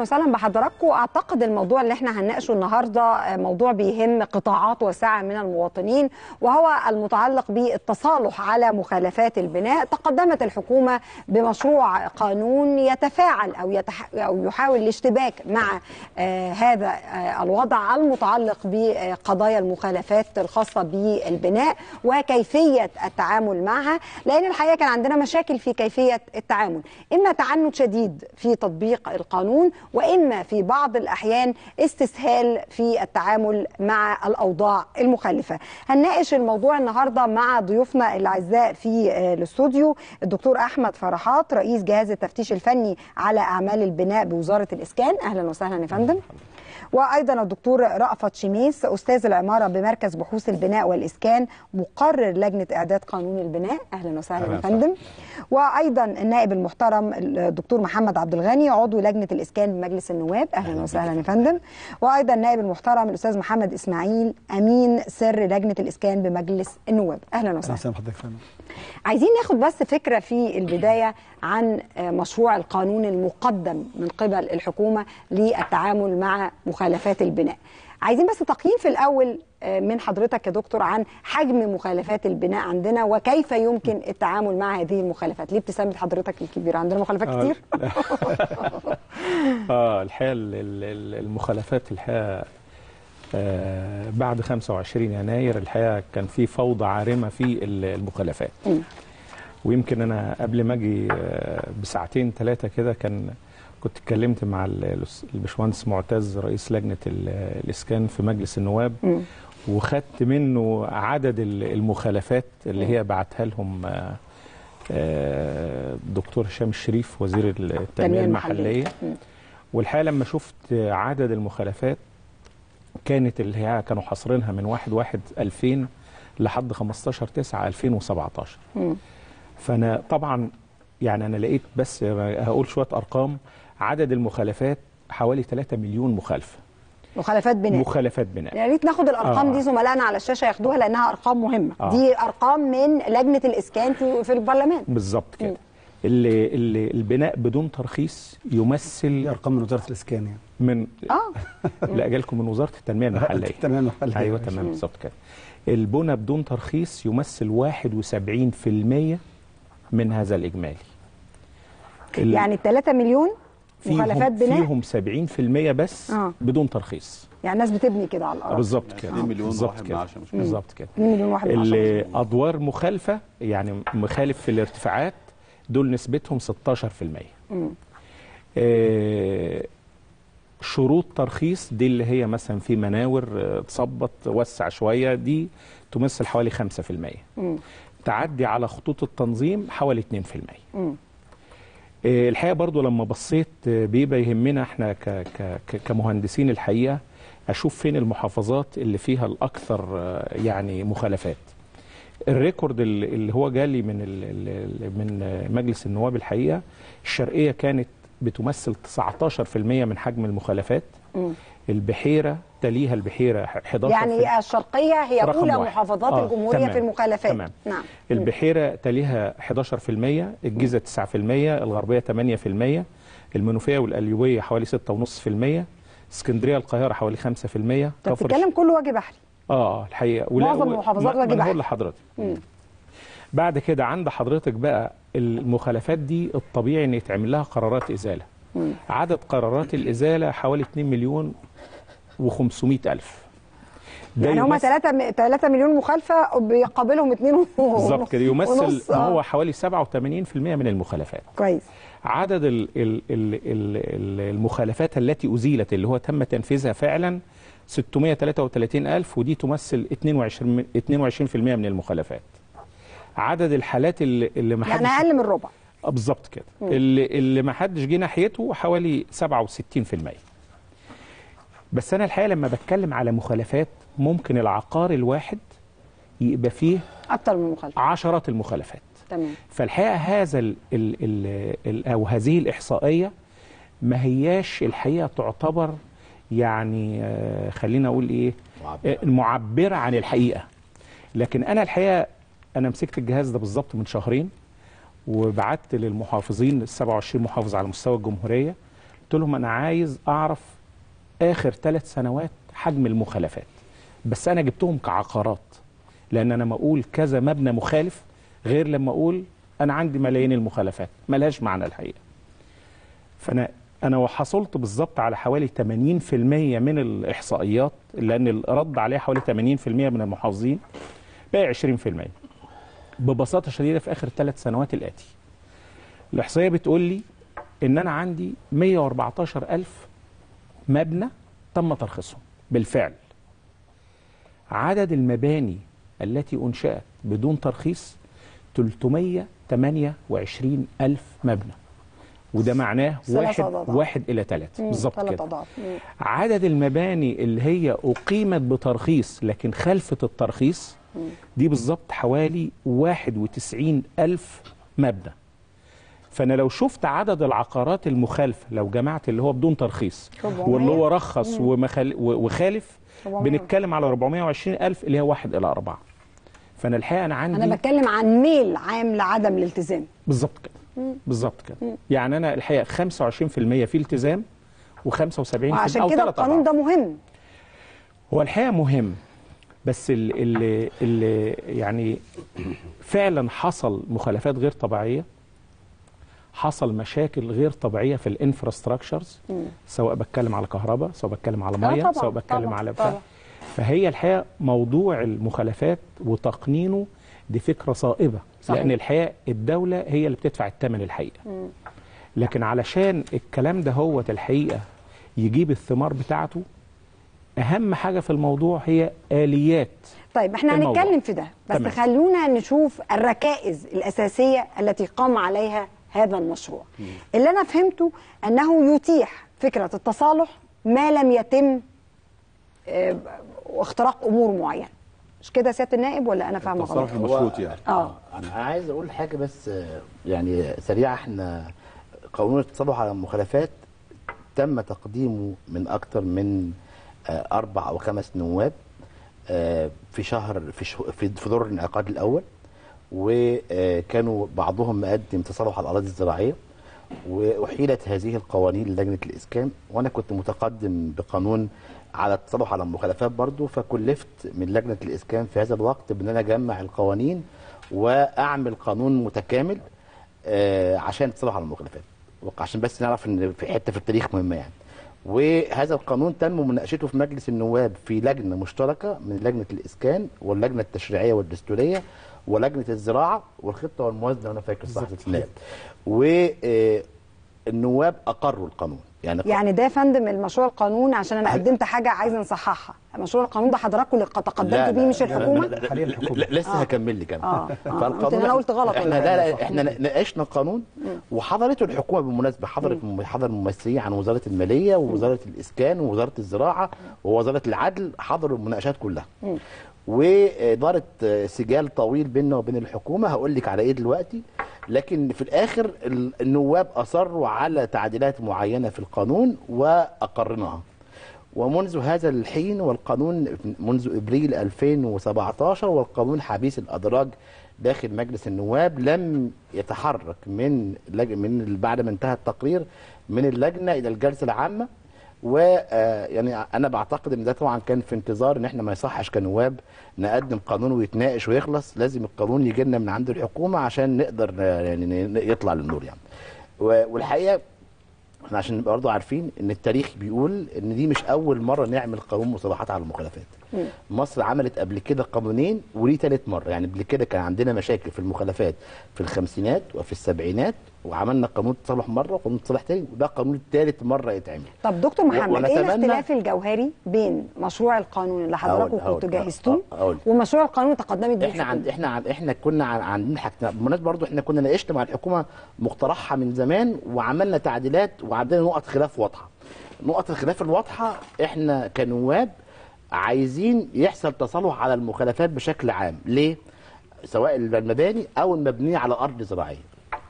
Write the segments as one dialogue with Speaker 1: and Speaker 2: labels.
Speaker 1: وسهلا بحضراتكم اعتقد الموضوع اللي احنا هنناقشه النهارده موضوع بيهم قطاعات واسعه من المواطنين وهو المتعلق بالتصالح على مخالفات البناء تقدمت الحكومه بمشروع قانون يتفاعل او يتح... او يحاول الاشتباك مع آه هذا آه الوضع المتعلق بقضايا المخالفات الخاصه بالبناء وكيفيه التعامل معها لان الحقيقه كان عندنا مشاكل في كيفيه التعامل اما تعنت شديد في تطبيق القانون واما في بعض الاحيان استسهال في التعامل مع الاوضاع المخالفه. هنناقش الموضوع النهارده مع ضيوفنا الاعزاء في الاستوديو الدكتور احمد فرحات رئيس جهاز التفتيش الفني على اعمال البناء بوزاره الاسكان اهلا وسهلا يا فندم. وايضا الدكتور رأفت شميس استاذ العماره بمركز بحوث البناء والاسكان مقرر لجنه اعداد قانون البناء اهلا وسهلا يا فندم وايضا النائب المحترم الدكتور محمد عبد الغني عضو لجنه الاسكان بمجلس النواب اهلا وسهلا يا فندم وايضا النائب المحترم الاستاذ محمد اسماعيل امين سر لجنه الاسكان بمجلس النواب اهلا وسهلا
Speaker 2: اهلا حضرتك فندم
Speaker 1: عايزين ناخد بس فكره في البدايه عن مشروع القانون المقدم من قبل الحكومه للتعامل مع مخالفات البناء. عايزين بس تقييم في الاول من حضرتك يا دكتور عن حجم مخالفات البناء عندنا وكيف يمكن التعامل مع هذه المخالفات؟ ليه ابتسامه حضرتك الكبيره؟ عندنا مخالفات
Speaker 3: آه
Speaker 1: كتير؟
Speaker 3: اه الحقيقه المخالفات الحقيقه آه بعد 25 يناير الحقيقه كان في فوضى عارمه في المخالفات م. ويمكن انا قبل ما اجي بساعتين ثلاثه كده كان كنت اتكلمت مع الباشمهندس معتز رئيس لجنه الاسكان في مجلس النواب م. وخدت منه عدد المخالفات اللي هي بعتها لهم دكتور هشام الشريف وزير التنميه المحليه والحقيقه لما شفت عدد المخالفات كانت اللي هي كانوا حاصرينها من 1 1 2000 لحد 15 9 2017 م. فانا طبعا يعني انا لقيت بس هقول شويه ارقام عدد المخالفات حوالي 3 مليون مخالفه
Speaker 1: مخالفات بناء
Speaker 3: مخالفات بناء
Speaker 1: يا ريت ناخد الارقام آه. دي زملائنا على الشاشه ياخدوها لانها ارقام مهمه آه. دي ارقام من لجنه الاسكان في البرلمان
Speaker 3: بالظبط كده اللي, اللي البناء بدون ترخيص يمثل
Speaker 2: ارقام من وزاره الاسكان يعني
Speaker 3: من
Speaker 1: اه
Speaker 3: لا جالكم من وزاره التنميه المحليه
Speaker 2: التنميه المحليه
Speaker 3: ايوه تمام بالظبط كده البنى بدون ترخيص يمثل 71% من هذا الإجمالي
Speaker 1: يعني 3 مليون مخالفات بناء
Speaker 3: فيهم 70% بس آه. بدون ترخيص
Speaker 1: يعني الناس بتبني كده على الارض
Speaker 3: بالظبط كده
Speaker 4: 2 مليون
Speaker 3: بالظبط
Speaker 4: واحد
Speaker 3: كده
Speaker 4: من عشرة مش
Speaker 3: بالظبط كده
Speaker 1: 2 مليون واحد من عشرة
Speaker 3: اللي ادوار مخالفه يعني مخالف في الارتفاعات دول نسبتهم 16% آه شروط ترخيص دي اللي هي مثلا في مناور تصبط وسع شويه دي تمثل حوالي 5% م. تعدي على خطوط التنظيم حوالي 2% م. الحقيقه برضو لما بصيت بيبقى يهمنا احنا ك ك كمهندسين الحقيقه اشوف فين المحافظات اللي فيها الاكثر يعني مخالفات الريكورد اللي هو جالي من من مجلس النواب الحقيقه الشرقيه كانت بتمثل 19% من حجم المخالفات م. البحيره تليها البحيره 11
Speaker 1: يعني الشرقيه هي اولى واحد. محافظات آه الجمهوريه
Speaker 3: تمام.
Speaker 1: في المخالفات
Speaker 3: تمام نعم البحيره تليها 11% الجيزه 9% الغربيه 8% المنوفيه والقليوبيه حوالي 6.5% اسكندريه القاهره حوالي 5%
Speaker 1: انت بتتكلم كله وجه بحري
Speaker 3: اه الحقيقه
Speaker 1: معظم المحافظات وجه بحري
Speaker 3: بقول لحضرتك بعد كده عند حضرتك بقى المخالفات دي الطبيعي ان يتعمل لها قرارات ازاله مم. عدد قرارات الازاله حوالي 2 مليون و500 الف
Speaker 1: يعني هم 3 3 مليون مخالفه بيقابلهم 2
Speaker 3: بالظبط كده يمثل ما هو حوالي 87% من المخالفات
Speaker 1: كويس
Speaker 3: عدد ال ال ال ال المخالفات التي ازيلت اللي هو تم تنفيذها فعلا 633000 ودي تمثل 22 22% من المخالفات عدد الحالات اللي, اللي ما
Speaker 1: يعني اقل من الربع
Speaker 3: بالظبط كده اللي اللي ما حدش جه ناحيته حوالي 67% بس انا الحقيقه لما بتكلم على مخالفات ممكن العقار الواحد يبقى فيه
Speaker 1: اكتر من مخالفه
Speaker 3: عشرات المخالفات
Speaker 1: تمام
Speaker 3: فالحقيقه هذا ال ال ال ال او هذه الاحصائيه ما هياش الحقيقه تعتبر يعني آه خلينا اقول ايه آه معبره عن الحقيقه لكن انا الحقيقه انا مسكت الجهاز ده بالظبط من شهرين وبعت للمحافظين ال 27 محافظ على مستوى الجمهوريه قلت لهم انا عايز اعرف اخر ثلاث سنوات حجم المخالفات بس انا جبتهم كعقارات لان انا ما اقول كذا مبنى مخالف غير لما اقول انا عندي ملايين المخالفات ملهاش معنى الحقيقه فانا انا حصلت بالظبط على حوالي 80% من الاحصائيات لان الرد عليها حوالي 80% من المحافظين باقي 20% ببساطه شديده في اخر ثلاث سنوات الاتي الاحصائيه بتقول لي ان انا عندي 114 الف مبنى تم ترخيصهم بالفعل عدد المباني التي انشات بدون ترخيص 328 الف مبنى وده معناه
Speaker 1: ثلاث
Speaker 3: واحد
Speaker 1: أضعاف.
Speaker 3: واحد الى ثلاث
Speaker 1: مم،
Speaker 3: بالظبط
Speaker 1: ثلاث
Speaker 3: كده
Speaker 1: أضعاف. مم.
Speaker 3: عدد المباني اللي هي أقيمت بترخيص لكن خلفت الترخيص دي بالظبط حوالي 91 ألف مبنى فأنا لو شفت عدد العقارات المخالفة لو جمعت اللي هو بدون ترخيص
Speaker 1: 400.
Speaker 3: واللي هو رخص ومخال و- وخالف
Speaker 1: 400.
Speaker 3: بنتكلم على 420 ألف اللي هي واحد إلى أربعة فأنا الحقيقة أنا عندي
Speaker 1: انا بتكلم عن ميل عام لعدم الالتزام
Speaker 3: بالظبط كده بالظبط كده يعني أنا الحقيقة 25% في التزام و75%
Speaker 1: وعشان
Speaker 3: أو
Speaker 1: كده
Speaker 3: تلات
Speaker 1: القانون
Speaker 3: أضعاف.
Speaker 1: ده مهم
Speaker 3: هو الحقيقه مهم بس اللي, اللي يعني فعلا حصل مخالفات غير طبيعيه حصل مشاكل غير طبيعيه في الانفراستراكشرز سواء بتكلم على كهرباء سواء بتكلم على ميه
Speaker 1: طبعاً،
Speaker 3: سواء بتكلم
Speaker 1: طبعاً،
Speaker 3: على بتاع
Speaker 1: طبعاً.
Speaker 3: فهي الحقيقه موضوع المخالفات وتقنينه دي فكره صائبه
Speaker 1: صحيح.
Speaker 3: لان الحقيقه الدوله هي اللي بتدفع الثمن الحقيقه لكن علشان الكلام ده هو الحقيقه يجيب الثمار بتاعته اهم حاجه في الموضوع هي اليات
Speaker 1: طيب احنا
Speaker 3: الموضوع.
Speaker 1: هنتكلم في ده بس
Speaker 3: تمام.
Speaker 1: خلونا نشوف الركائز الأساسية التي قام عليها هذا المشروع اللي أنا فهمته أنه يتيح فكرة التصالح ما لم يتم آه، اختراق أمور معينة مش كده يا سيادة النائب ولا أنا فاهمة غلط؟
Speaker 2: التصرف المشروط يعني
Speaker 1: اه
Speaker 4: انا عايز اقول حاجه بس آه، يعني سريعه احنا قانون التصالح على المخالفات تم تقديمه من اكثر من آه، اربع او خمس نواب آه، في شهر في شه- في في دور الانعقاد الاول وكانوا بعضهم مقدم تصالح على الاراضي الزراعيه واحيلت هذه القوانين للجنه الاسكان وانا كنت متقدم بقانون على التصالح على المخالفات برضو فكلفت من لجنه الاسكان في هذا الوقت بان انا اجمع القوانين واعمل قانون متكامل آه، عشان التصالح على المخالفات عشان بس نعرف ان في حته في التاريخ مهمه يعني وهذا القانون تم مناقشته في مجلس النواب في لجنه مشتركه من لجنه الاسكان واللجنه التشريعيه والدستوريه ولجنه الزراعه والخطه والموازنه وانا فاكر صح النائب والنواب اقروا القانون يعني
Speaker 1: يعني ده يا فندم المشروع القانون عشان انا قدمت حاجه عايزه نصححها مشروع القانون ده حضراتكم اللي تقدمتوا بيه مش الحكومه
Speaker 4: لا, لا,
Speaker 3: حاليا
Speaker 4: لا,
Speaker 3: الحكومة.
Speaker 4: لا لسه
Speaker 1: آه.
Speaker 4: هكمل لك انا
Speaker 1: آه، آه. قلت إن أنا قلت غلط
Speaker 4: احنا
Speaker 1: ولا
Speaker 4: لا,
Speaker 1: حاجة.
Speaker 4: لا احنا ناقشنا القانون وحضرته الحكومه بالمناسبه حضرت حضر ممثلين عن وزاره الماليه ووزاره الاسكان ووزاره الزراعه ووزاره العدل حضروا المناقشات كلها ودارت سجال طويل بيننا وبين الحكومه هقول لك على ايه دلوقتي لكن في الاخر ال- النواب اصروا على تعديلات معينه في القانون واقرناها ومنذ هذا الحين والقانون منذ ابريل 2017 والقانون حبيس الادراج داخل مجلس النواب لم يتحرك من لج... من بعد ما انتهى التقرير من اللجنه الى الجلسه العامه و آه، يعني انا بعتقد ان ده طبعا كان في انتظار ان احنا ما يصحش كنواب نقدم قانون ويتناقش ويخلص لازم القانون يجي لنا من عند الحكومه عشان نقدر آه، يعني ن- يطلع للنور يعني و- والحقيقه احنا عشان برضه عارفين ان التاريخ بيقول ان دي مش اول مره نعمل قانون مصالحات على المخالفات مصر عملت قبل كده قانونين ودي ثالث مره يعني قبل كده كان عندنا مشاكل في المخالفات في الخمسينات وفي السبعينات وعملنا قانون تصالح مره وقانون تصالح تاني وده قانون ثالث مره يتعمل
Speaker 1: طب دكتور محمد ايه
Speaker 4: ونتمنى-
Speaker 1: الاختلاف الجوهري بين مشروع القانون اللي حضراتكم
Speaker 4: هقول-
Speaker 1: كنتوا
Speaker 4: هقول-
Speaker 1: جهزتوه
Speaker 4: هقول.
Speaker 1: ومشروع القانون اللي تقدمت بيه
Speaker 4: احنا عند
Speaker 1: الحكومة؟
Speaker 4: احنا عند احنا كنا عن- عندنا حاجتين بالمناسبه برضو احنا كنا ناقشنا مع الحكومه مقترحها من زمان وعملنا تعديلات وعندنا نقط خلاف واضحه نقط الخلاف الواضحه احنا كنواب عايزين يحصل تصالح على المخالفات بشكل عام ليه سواء المباني او المبنيه على ارض زراعيه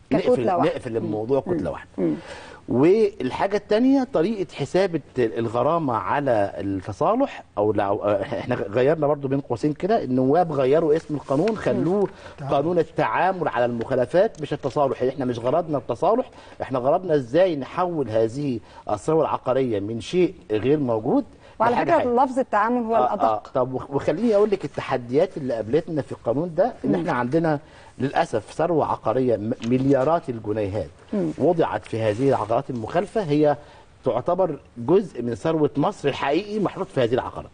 Speaker 1: ككتلة
Speaker 4: نقفل,
Speaker 1: واحدة.
Speaker 4: نقفل الموضوع كتله واحده والحاجه الثانيه طريقه حساب الت- الغرامه على التصالح او لو احنا غيرنا برضو بين قوسين كده النواب غيروا اسم القانون خلوه قانون التعامل على المخالفات مش التصالح يعني احنا مش غرضنا التصالح احنا غرضنا ازاي نحول هذه الثروه العقاريه من شيء غير موجود
Speaker 1: وعلى
Speaker 4: لحاجة
Speaker 1: فكره
Speaker 4: حقيقية.
Speaker 1: لفظ التعامل هو
Speaker 4: آه،
Speaker 1: الادق
Speaker 4: آه طب وخ- وخليني اقول لك التحديات اللي قابلتنا في القانون ده ان احنا عندنا للاسف ثروه عقاريه م- مليارات الجنيهات وضعت في هذه العقارات المخالفه هي تعتبر جزء من ثروه مصر الحقيقي محطوط في هذه العقارات.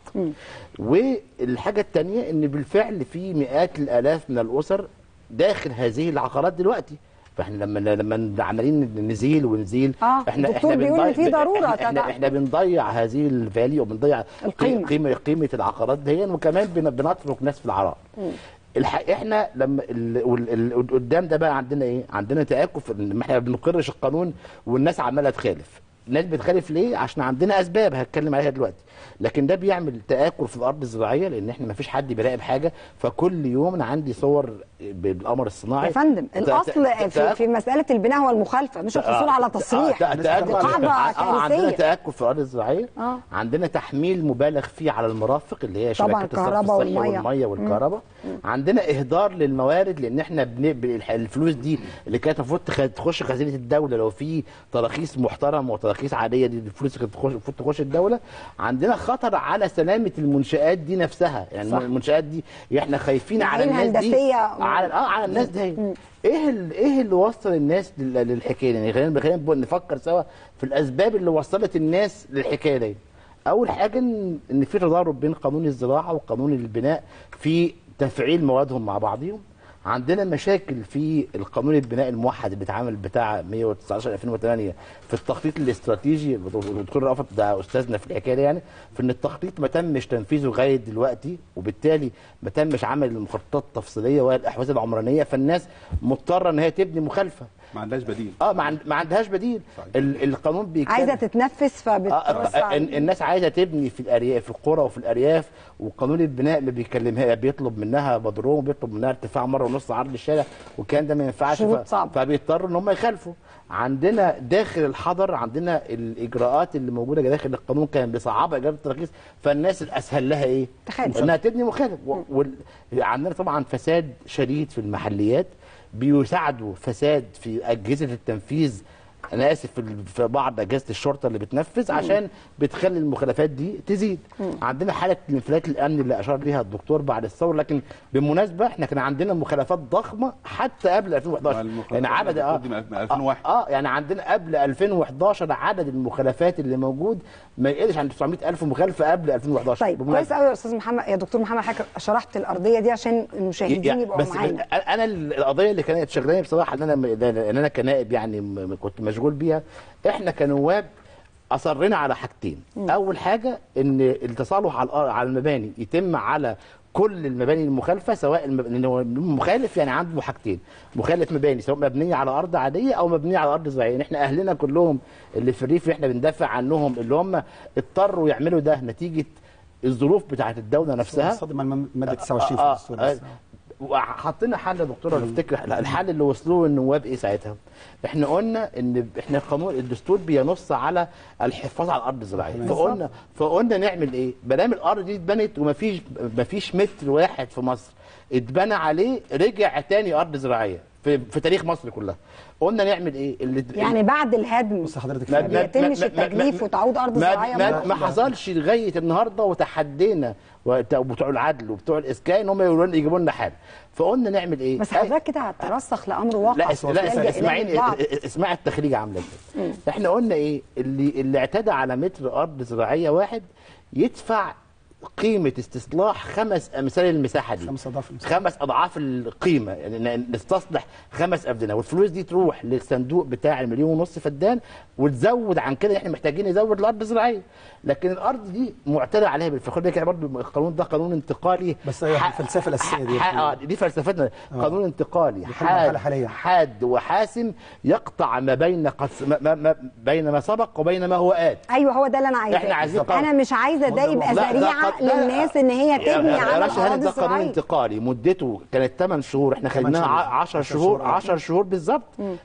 Speaker 4: والحاجه الثانيه ان بالفعل في مئات الالاف من الاسر داخل هذه العقارات دلوقتي. فاحنا لما لما عمالين نزيل ونزيل
Speaker 1: آه، الدكتور بيقول إن في
Speaker 4: بنضيع-
Speaker 1: ضرورة
Speaker 4: احنا, احنا,
Speaker 1: تدع-
Speaker 4: احنا بنضيع هذه الفالي وبنضيع
Speaker 1: القيمة.
Speaker 4: قيمه قيمه العقارات دي وكمان بن- بنترك ناس في العراء الح... احنا لما ال... وال- ال... قدام ده بقى عندنا ايه عندنا تاكف ان احنا ما بنقرش القانون والناس عماله تخالف الناس بتخالف ليه عشان عندنا اسباب هتكلم عليها دلوقتي لكن ده بيعمل تاكل في الارض الزراعيه لان احنا ما فيش حد بيراقب حاجه فكل يوم انا عندي صور بالقمر الصناعي
Speaker 1: يا فندم
Speaker 4: ت- ت-
Speaker 1: الاصل في,
Speaker 4: تآكل-
Speaker 1: في مساله البناء هو المخالفه مش الحصول على تصريح
Speaker 4: آه، تأكد
Speaker 1: دي قاعده
Speaker 4: آه، عندنا
Speaker 1: كارثيه
Speaker 4: تاكل في الارض الزراعيه
Speaker 1: آه.
Speaker 4: عندنا تحميل مبالغ فيه على المرافق اللي هي
Speaker 1: طبعاً
Speaker 4: شبكات الصرف
Speaker 1: الكهرباء
Speaker 4: الصحي
Speaker 1: والمية.
Speaker 4: والميه والكهرباء عندنا اهدار للموارد لان احنا بن... ب- الح- الفلوس دي اللي كانت المفروض تخ- تخش خزينه الدوله لو في تراخيص محترمه وتراخيص عاديه دي الفلوس كانت تخش المفروض تخش الدوله عندنا خطر على سلامه المنشات دي نفسها يعني
Speaker 1: صح.
Speaker 4: المنشات دي احنا خايفين على
Speaker 1: معايير
Speaker 4: الناس دي
Speaker 1: هندسية.
Speaker 4: على اه على الناس دي ايه ال- ايه اللي وصل الناس لل- للحكايه دي يعني خلينا خلينا نبقى نفكر سوا في الاسباب اللي وصلت الناس للحكايه دي اول حاجه ان إن في تضارب بين قانون الزراعه وقانون البناء في تفعيل موادهم مع بعضهم عندنا مشاكل في القانون البناء الموحد اللي اتعمل بتاع 119 2008 في التخطيط الاستراتيجي الدكتور رأفت ده استاذنا في الحكايه دي يعني في ان التخطيط ما تمش تنفيذه لغايه دلوقتي وبالتالي ما تمش عمل المخططات التفصيليه ولا الاحواز العمرانيه فالناس مضطره ان هي تبني مخالفه
Speaker 2: ما عندهاش بديل
Speaker 4: اه ما, عند ما عندهاش بديل
Speaker 2: صحيح.
Speaker 4: ال القانون بيتكلم
Speaker 1: عايزه تتنفس
Speaker 4: آه،
Speaker 1: فبتوسع
Speaker 4: آه، ال- الناس عايزه تبني في الارياف في القرى وفي الارياف وقانون البناء ما بيكلمها بيطلب منها بدروم بيطلب منها ارتفاع مره ونص عرض الشارع والكلام ده ما ينفعش
Speaker 1: شروط صعبة.
Speaker 4: فبيضطروا ان هم يخالفوا عندنا داخل الحضر عندنا الاجراءات اللي موجوده داخل القانون كان بيصعبها اجراءات التراخيص فالناس الاسهل لها ايه؟
Speaker 1: تخالف.
Speaker 4: انها تبني مخالف و- وال... عندنا طبعا فساد شديد في المحليات بيساعدوا فساد في اجهزه التنفيذ انا اسف في ال- في بعض اجهزه الشرطه اللي بتنفذ عشان بتخلي المخالفات دي تزيد عندنا حاله الانفلات الامني اللي اشار ليها الدكتور بعد الثوره لكن بالمناسبه احنا كان عندنا مخالفات ضخمه حتى قبل 2011
Speaker 2: المخالفات
Speaker 4: يعني عدد
Speaker 2: اللي
Speaker 4: اه
Speaker 2: بتقول دي من 2001.
Speaker 4: اه يعني عندنا قبل 2011 عدد المخالفات اللي موجود ما يقلش عن 900 الف مخالفه قبل 2011
Speaker 1: طيب
Speaker 4: بالمناسبة.
Speaker 1: كويس قوي يا استاذ محمد يا دكتور محمد حضرتك شرحت الارضيه دي عشان المشاهدين
Speaker 4: يعني
Speaker 1: يبقوا
Speaker 4: بس
Speaker 1: معانا
Speaker 4: انا القضيه اللي كانت شغلاني بصراحه ان انا ان انا كنائب يعني م- كنت مشغول بيها احنا كنواب اصرينا على حاجتين اول حاجه ان التصالح على الأر- على المباني يتم على كل المباني المخالفه سواء الم- لأن هو مخالف يعني عنده حاجتين مخالف مباني سواء مبنيه على ارض عاديه او مبنيه على ارض زراعيه يعني احنا اهلنا كلهم اللي في الريف اللي احنا بندافع عنهم اللي هم اضطروا يعملوا ده نتيجه الظروف بتاعت الدوله نفسها
Speaker 5: صادم مع ماده 29 في
Speaker 4: آه،
Speaker 5: الدستور
Speaker 4: آه،
Speaker 5: بس.
Speaker 4: وحطينا حل يا دكتوره لو تفتكر الحل اللي وصلوه النواب ايه ساعتها؟ احنا قلنا ان احنا قانون الدستور بينص على الحفاظ على الارض الزراعيه فقلنا فقلنا نعمل ايه؟ ما دام الارض دي اتبنت ومفيش مفيش متر واحد في مصر اتبنى عليه رجع تاني ارض زراعيه في, في تاريخ مصر كلها قلنا نعمل ايه؟ اللي
Speaker 1: يعني بعد الهدم
Speaker 5: بص حضرتك
Speaker 4: ما-
Speaker 5: في-
Speaker 1: ما بيتمش
Speaker 4: ما-
Speaker 1: التجليف
Speaker 4: ما-
Speaker 1: وتعود أرض
Speaker 4: ما-
Speaker 1: زراعية
Speaker 4: ما,
Speaker 1: مرة
Speaker 4: ما
Speaker 1: أخرى.
Speaker 4: حصلش لغايه النهارده وتحدينا وت- وبتوع العدل وبتوع الاسكان هم يقولوا لنا يجيبوا لنا حل فقلنا نعمل ايه؟
Speaker 1: بس
Speaker 4: أي-
Speaker 1: حضرتك كده هترسخ لامر واقع
Speaker 4: لا اس- لا اس-
Speaker 1: يلجأ إليه
Speaker 4: اسمعيني
Speaker 1: البعض.
Speaker 4: اسمعي التخريج عامله ازاي احنا قلنا ايه اللي اللي اعتدى على متر ارض زراعيه واحد يدفع قيمه استصلاح خمس امثال المساحه دي
Speaker 5: خمس أضعاف المساحة.
Speaker 4: خمس اضعاف القيمه يعني ن- نستصلح خمس افدنه والفلوس دي تروح للصندوق بتاع المليون ونص فدان وتزود عن كده احنا محتاجين نزود الارض الزراعيه لكن الارض دي معتدى عليها بالفعل خد بالك يعني برضه القانون ده قانون انتقالي
Speaker 5: بس هي
Speaker 4: ح-
Speaker 5: الفلسفة الأساسية دي.
Speaker 4: ح- اه دي فلسفتنا قانون انتقالي
Speaker 5: بيتكلم عن حالة
Speaker 4: حاد
Speaker 5: حالية.
Speaker 4: حاد وحاسم يقطع ما بين قص... ما... ما... ما... بين ما سبق وبين ما هو آت
Speaker 1: ايوه هو ده اللي انا عايزاه
Speaker 4: إحنا عايزين
Speaker 1: انا مش عايزه ده
Speaker 5: ده
Speaker 1: يبقى
Speaker 4: ده- ده
Speaker 1: ذريعه
Speaker 4: ده- ده-
Speaker 1: للناس ان هي تبني
Speaker 4: يا
Speaker 1: على
Speaker 4: باشا هاني
Speaker 1: الاراضي
Speaker 4: ده قانون
Speaker 1: الزراعيه
Speaker 4: انتقالي مدته كانت 8 شهور احنا
Speaker 5: تمن
Speaker 4: خدناها
Speaker 5: شهور.
Speaker 4: 10
Speaker 5: عشر
Speaker 4: شهور
Speaker 5: شهور.
Speaker 4: 10 شهور بالظبط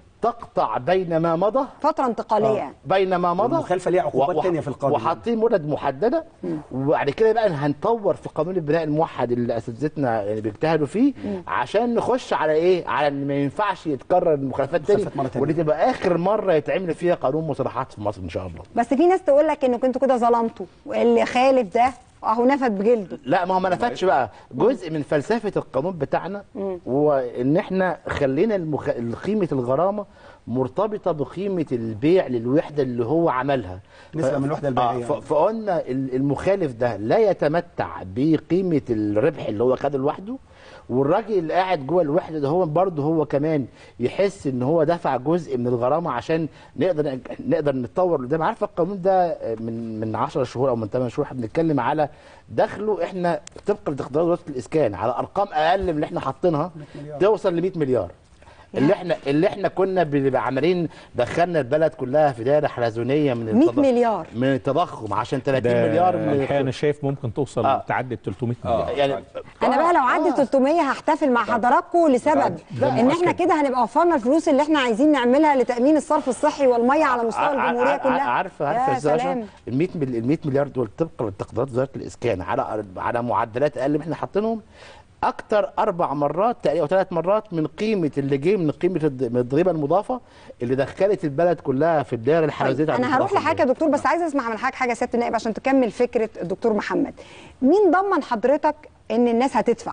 Speaker 4: تقطع بين ما مضى
Speaker 1: فتره انتقاليه
Speaker 4: بين ما مضى
Speaker 5: والمخالفة ليها عقوبات
Speaker 4: وح-
Speaker 5: تانية في القانون.
Speaker 4: وحاطين مدد محدده وبعد كده بقى هنطور في قانون البناء الموحد اللي اساتذتنا يعني بيجتهدوا فيه عشان نخش على ايه؟ على ان ما ينفعش يتكرر المخالفات تاني
Speaker 5: مخالفات مرة تانية.
Speaker 4: ودي تبقى اخر مره يتعمل فيها قانون مصالحات في مصر ان شاء الله.
Speaker 1: بس في ناس تقول لك انكم انتوا كده ظلمتوا اللي خالف ده اهو نفد بجلده
Speaker 4: لا ما هو ما نفتش بقى جزء من فلسفه القانون بتاعنا هو ان احنا خلينا المخ... قيمه الغرامه مرتبطه بقيمه البيع للوحده اللي هو عملها
Speaker 5: نسبة من الوحدة البيعية.
Speaker 4: ف... فقلنا ال- المخالف ده لا يتمتع بقيمه الربح اللي هو خده لوحده والراجل اللي قاعد جوه الوحده ده هو برضه هو كمان يحس ان هو دفع جزء من الغرامه عشان نقدر نقدر نتطور قدام عارفه القانون ده من من 10 شهور او من 8 شهور احنا بنتكلم على دخله احنا طبقا لتقديرات وزاره الاسكان على ارقام اقل من اللي احنا حاطينها توصل ل 100 مليار اللي احنا اللي احنا كنا بنبقى عاملين دخلنا البلد كلها في دايره حلزونيه من
Speaker 1: 100
Speaker 4: التضخم-
Speaker 1: مليار.
Speaker 4: من التضخم عشان 30
Speaker 3: ده
Speaker 4: مليار من
Speaker 3: الحقيقه انا شايف ممكن توصل
Speaker 4: آه.
Speaker 3: تعدي 300 مليار
Speaker 4: يعني
Speaker 1: انا بقى لو عدت
Speaker 4: آه.
Speaker 1: 300 هحتفل مع حضراتكم لسبب ان احنا كده هنبقى وفرنا الفلوس اللي احنا عايزين نعملها لتامين الصرف الصحي والميه على مستوى
Speaker 4: ع- ع-
Speaker 1: الجمهوريه
Speaker 4: ع-
Speaker 1: كلها
Speaker 4: عارفه عارفه
Speaker 1: يا
Speaker 4: ازاي
Speaker 1: سلام
Speaker 4: ال 100 مل- ال 100 مليار دول طبقا لتقديرات وزاره الاسكان على على معدلات اقل من احنا حاطينهم اكتر اربع مرات تقريبا او ثلاث مرات من قيمه اللي جه من قيمه الض- من الضريبه المضافه اللي دخلت البلد كلها في الدائره الحلزونيه بتاعت
Speaker 1: انا هروح
Speaker 4: التضخم
Speaker 1: لحضرتك يا دكتور بس عايزه اسمع من حضرتك حاجه يا سياده النائب عشان تكمل فكره الدكتور محمد مين ضمن حضرتك ان الناس هتدفع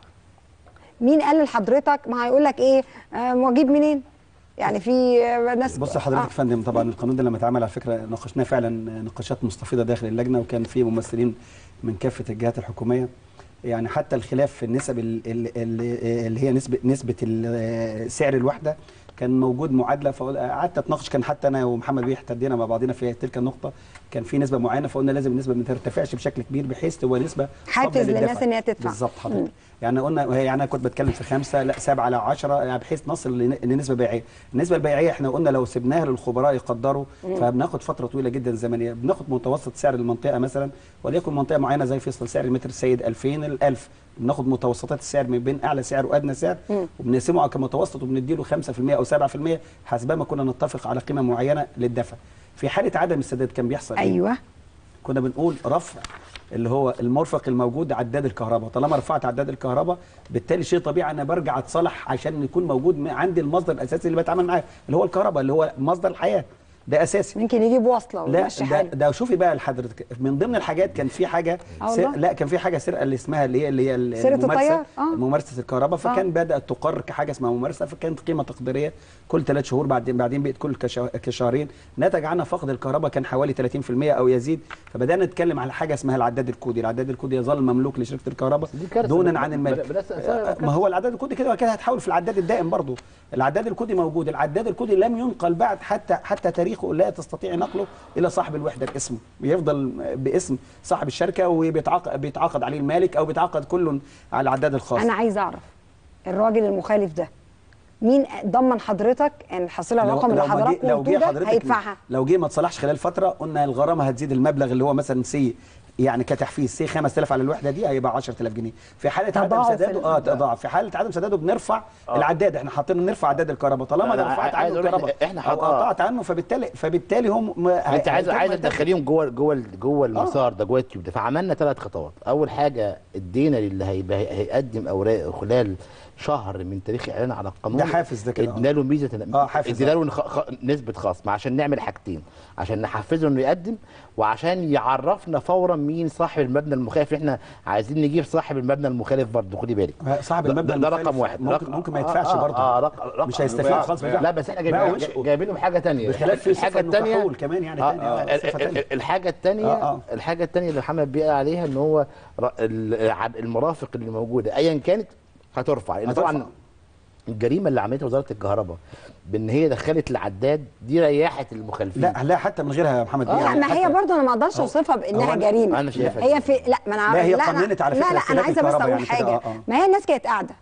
Speaker 1: مين قال لحضرتك ما هيقول لك ايه آه واجيب منين يعني في آه، ناس
Speaker 5: بص حضرتك
Speaker 1: آه.
Speaker 5: يا فندم طبعا القانون ده لما اتعمل على فكره ناقشناه فعلا نقاشات مستفيضه داخل اللجنه وكان في ممثلين من كافه الجهات الحكوميه يعني حتى الخلاف في النسب ال- ال- ال- اللي هي نسبه نسبه ال- سعر الوحده كان موجود معادله فقعدت اتناقش كان حتى انا ومحمد بيه احتدينا مع بعضنا في تلك النقطه كان في نسبه معينه فقلنا لازم النسبه ما ترتفعش بشكل كبير بحيث تبقى نسبه
Speaker 1: حافز
Speaker 5: قابلة
Speaker 1: للناس
Speaker 5: للدفع.
Speaker 1: إن هي تدفع.
Speaker 5: بالظبط حضرتك يعني قلنا وهي يعني انا كنت بتكلم في خمسه لا سبعه لا 10 يعني بحيث نصل لن- لنسبه بيعيه، النسبه البيعيه احنا قلنا لو سبناها للخبراء يقدروا فبناخد فتره طويله جدا زمنيه، بناخد متوسط سعر المنطقه مثلا وليكن منطقه معينه زي فيصل سعر المتر السيد 2000 ل 1000 بناخد متوسطات السعر من بين اعلى سعر وادنى سعر وبنقسمه على كمتوسط وبنديله 5% او 7% حسب ما كنا نتفق على قيمه معينه للدفع. في حاله عدم السداد كان بيحصل إيه؟
Speaker 1: ايوه
Speaker 5: كنا بنقول رفع اللي هو المرفق الموجود عداد الكهرباء طالما رفعت عداد الكهرباء بالتالي شيء طبيعي انا برجع اتصالح عشان يكون موجود م- عندي المصدر الاساسي اللي بتعامل معاه اللي هو الكهرباء اللي هو مصدر الحياه ده اساسي
Speaker 1: ممكن يجيب وصله
Speaker 5: لا
Speaker 1: ويمشي
Speaker 5: ده,
Speaker 1: حاله
Speaker 5: ده شوفي بقى لحضرتك من ضمن الحاجات كان في حاجه
Speaker 1: آه
Speaker 5: سر
Speaker 1: والله؟
Speaker 5: لا كان في حاجه سرقه اللي اسمها اللي هي اللي هي ال-
Speaker 1: سرقة
Speaker 5: الممارسه
Speaker 1: التيار؟ آه.
Speaker 5: ممارسه الكهرباء فكان بدات تقر كحاجه اسمها ممارسه فكانت قيمه تقديريه كل ثلاث شهور بعدين بعدين بقت كل كشا- كشهرين نتج عنها فقد الكهرباء كان حوالي 30% او يزيد فبدانا نتكلم على حاجه اسمها العداد الكودي العداد الكودي يظل مملوك لشركه الكهرباء
Speaker 4: دي كارثة.
Speaker 5: دونا عن الملك
Speaker 4: بلا- بلا-
Speaker 5: ما هو العداد الكودي كده وكده هتحول في العداد الدائم برضه العداد الكودي موجود العداد الكودي لم ينقل بعد حتى حتى تاريخه لا تستطيع نقله الى صاحب الوحده باسمه بيفضل باسم صاحب الشركه وبيتعاقد بيتعاقد عليه المالك او بيتعاقد كل على العداد الخاص
Speaker 1: انا عايز اعرف الراجل المخالف ده مين ضمن حضرتك ان الحصيله الرقم اللي
Speaker 5: ما جه-
Speaker 1: حضراتكم
Speaker 5: لو
Speaker 1: قلتوه
Speaker 5: جه
Speaker 1: ده
Speaker 5: حضرتك
Speaker 1: هيدفعها
Speaker 5: لو جه ما تصلحش خلال فتره قلنا الغرامه هتزيد المبلغ اللي هو مثلا سي يعني كتحفيز سي 5000 على الوحده دي هيبقى 10000 جنيه في حاله عدم
Speaker 1: تضاعف
Speaker 5: سداده اه
Speaker 1: ال-
Speaker 5: تضاعف في حاله عدم سداده بنرفع العداد احنا حاطين نرفع عداد الكهرباء طالما
Speaker 4: لا،
Speaker 5: انا
Speaker 4: لا،
Speaker 5: رفعت
Speaker 4: عايز
Speaker 5: عنه
Speaker 4: أقول لك
Speaker 5: الكهرباء
Speaker 4: إحنا
Speaker 5: او
Speaker 4: حط- آه.
Speaker 5: قطعت عنه فبالتالي فبالتالي هم
Speaker 4: انت عايز
Speaker 5: هيكون
Speaker 4: عايز
Speaker 5: هيدفع.
Speaker 4: تدخليهم جوه جوه جوه المسار ده جوه التيوب ده فعملنا ثلاث خطوات اول حاجه ادينا للي هيبقى هيقدم اوراق خلال شهر من تاريخ اعلان على القانون
Speaker 5: ده حافز ده كده، آه.
Speaker 4: ادينا له ميزه
Speaker 5: آه، حافز،
Speaker 4: ادينا له خ... خ... نسبه خصم عشان نعمل حاجتين عشان نحفزه انه يقدم وعشان يعرفنا فورا مين صاحب المبنى المخالف احنا عايزين نجيب صاحب المبنى المخالف برضه خدي بالك
Speaker 5: صاحب
Speaker 4: ده-
Speaker 5: المبنى
Speaker 4: ده, ده
Speaker 5: المخالف
Speaker 4: رقم واحد
Speaker 5: ممكن,
Speaker 4: رقم
Speaker 5: ممكن ما
Speaker 4: آه،
Speaker 5: يدفعش
Speaker 4: آه،
Speaker 5: برضه
Speaker 4: آه رقم رقم
Speaker 5: مش هيستفيد خالص
Speaker 4: لا بس احنا
Speaker 5: بقى
Speaker 4: جايبين
Speaker 5: وش-
Speaker 4: جايبين لهم حاجه ثانيه
Speaker 5: بخلاف في صفة إنه كحول كمان يعني تانية، آه،
Speaker 4: آه،
Speaker 5: صفة تانية.
Speaker 4: الحاجه الثانيه
Speaker 5: آه، آه.
Speaker 4: الحاجه الثانيه اللي محمد بيقال عليها ان هو ر- ال- الع- المرافق اللي موجوده ايا كانت هترفع لان
Speaker 5: هترفع.
Speaker 4: طبعا الجريمه اللي عملتها وزاره الكهرباء بان هي دخلت العداد دي ريحت المخالفين
Speaker 5: لا لا حتى من غيرها يا محمد
Speaker 1: لا
Speaker 5: يعني
Speaker 1: ما هي
Speaker 5: حتى-
Speaker 1: برضه انا ما اقدرش اوصفها بانها
Speaker 5: هو أنا-
Speaker 1: جريمه
Speaker 4: أنا شايفها
Speaker 1: هي
Speaker 4: كده.
Speaker 1: في لا ما انا
Speaker 5: لا، هي
Speaker 1: أنا-
Speaker 5: قننت على
Speaker 1: لا
Speaker 5: فكرة
Speaker 1: لا انا
Speaker 5: استهلاك
Speaker 1: عايزه بس
Speaker 5: الكهرباء
Speaker 1: اقول
Speaker 5: يعني كده،
Speaker 1: حاجه
Speaker 5: آه، آه.
Speaker 1: ما هي الناس كانت قاعده